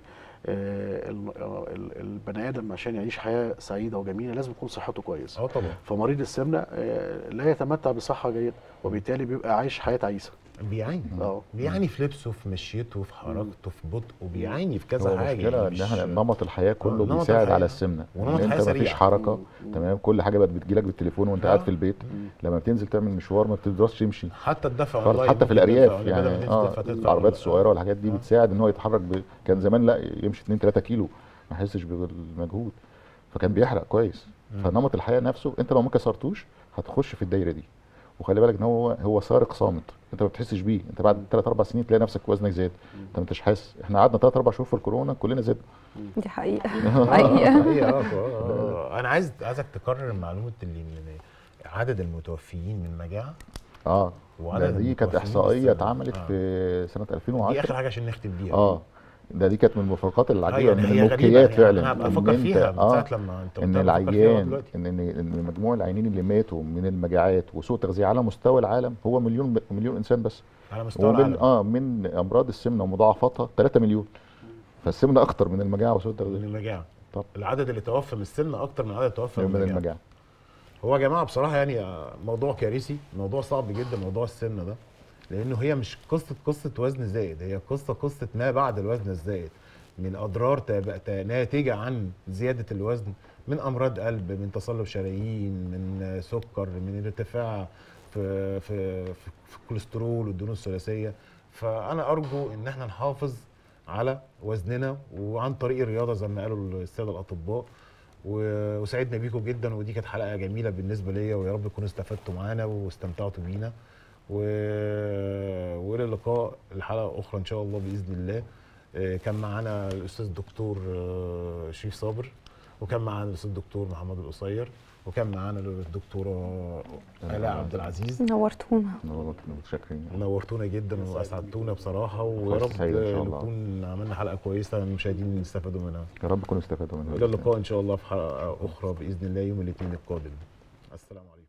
آه، ال- آه، ال- البني ادم عشان يعيش حياه سعيده وجميله لازم يكون صحته كويسه اه طبعا فمريض السمنه آه، لا يتمتع بصحه جيده وبالتالي بيبقى عايش حياه تعيسه بيعاني اه بيعاني في لبسه في مشيته في حركته في بطئه بيعاني في كذا هو حاجه المشكلة يعني إن مش- احنا نمط الحياة كله نمط بيساعد الحياة. على السمنة ونمط إن حياة أنت مفيش سريع. حركة مم. تمام كل حاجة بقت بتجيلك بالتليفون وأنت قاعد آه. في البيت مم. لما بتنزل تعمل مشوار ما بتقدرش تمشي حتى الدفع خالص اونلاين حتى في ممكن الارياف تدفع، بدل يعني ما تنزل اه تدفع، تدفع العربيات أونلاين. الصغيره والحاجات دي آه. بتساعد ان هو يتحرك ب... كان زمان لا يمشي 2 3 كيلو ما يحسش بالمجهود فكان بيحرق كويس مم. فنمط الحياه نفسه انت لو ما كسرتوش هتخش في الدايره دي وخلي بالك ان هو هو سارق صامت انت ما بتحسش بيه انت بعد 3 4 سنين تلاقي نفسك وزنك زاد انت ما انتش حاسس احنا قعدنا 3 4 شهور في الكورونا كلنا زدنا دي حقيقه آه، حقيقه حقيقة، آه، آه، آه. انا عايز عايزك تكرر معلومه اللي من عدد المتوفيين من المجاعه اه وعدد ده دي كانت المتوفيين احصائيه بالسنة. اتعملت آه. في سنه دي 2010 اخر حاجه عشان نختم بيها اه ده دي كانت من المفارقات العجيبه أيوة، من هي غريبة، المبكيات يعني فعلا انا هبقى إن افكر أنت- فيها من آه ساعه لما انت ان قلتها بفكر فيها العيان دلوقتي. ان ان إن مجموع العيانين اللي ماتوا من المجاعات وسوء تغذيه على مستوى العالم هو مليون مليون انسان بس على مستوى ومن العالم اه من امراض السمنه ومضاعفاتها 3 مليون فالسمنه اكتر من المجاعه وسوء من التغذيه المجاعه طب. العدد اللي توفى من السمنه اكتر من العدد اللي توفى من من المجاعه المجاعه هو يا جماعه بصراحه يعني آه، موضوع كارثي موضوع صعب جدا موضوع السمنه ده لانه هي مش قصه قصه وزن زائد هي قصه قصه ما بعد الوزن الزائد من اضرار تاب- تا- ناتجه عن زياده الوزن من امراض قلب من تصلب شرايين من سكر من ارتفاع في في في, في الكوليسترول والدهون الثلاثيه فانا ارجو ان احنا نحافظ على وزننا وعن طريق الرياضه زي ما قالوا الساده الاطباء و- وسعدنا بيكم جدا ودي كانت حلقه جميله بالنسبه ليا ويا رب تكونوا استفدتوا معانا واستمتعتوا بينا و... والى اللقاء الحلقه اخرى ان شاء الله باذن الله آه، كان معانا الاستاذ الدكتور آه، شريف صابر وكان معانا الاستاذ الدكتور محمد القصير وكان معانا الدكتوره الاء عبد العزيز نورتونا متشكرين نورتونا جدا واسعدتونا بصراحه ويا فرصة رب سعيدة إن شاء الله. نكون عملنا حلقه كويسه المشاهدين يستفادوا منها يا رب تكونوا استفادوا منها الى اللقاء ان شاء الله في حلقه اخرى باذن الله يوم الاثنين القادم السلام عليكم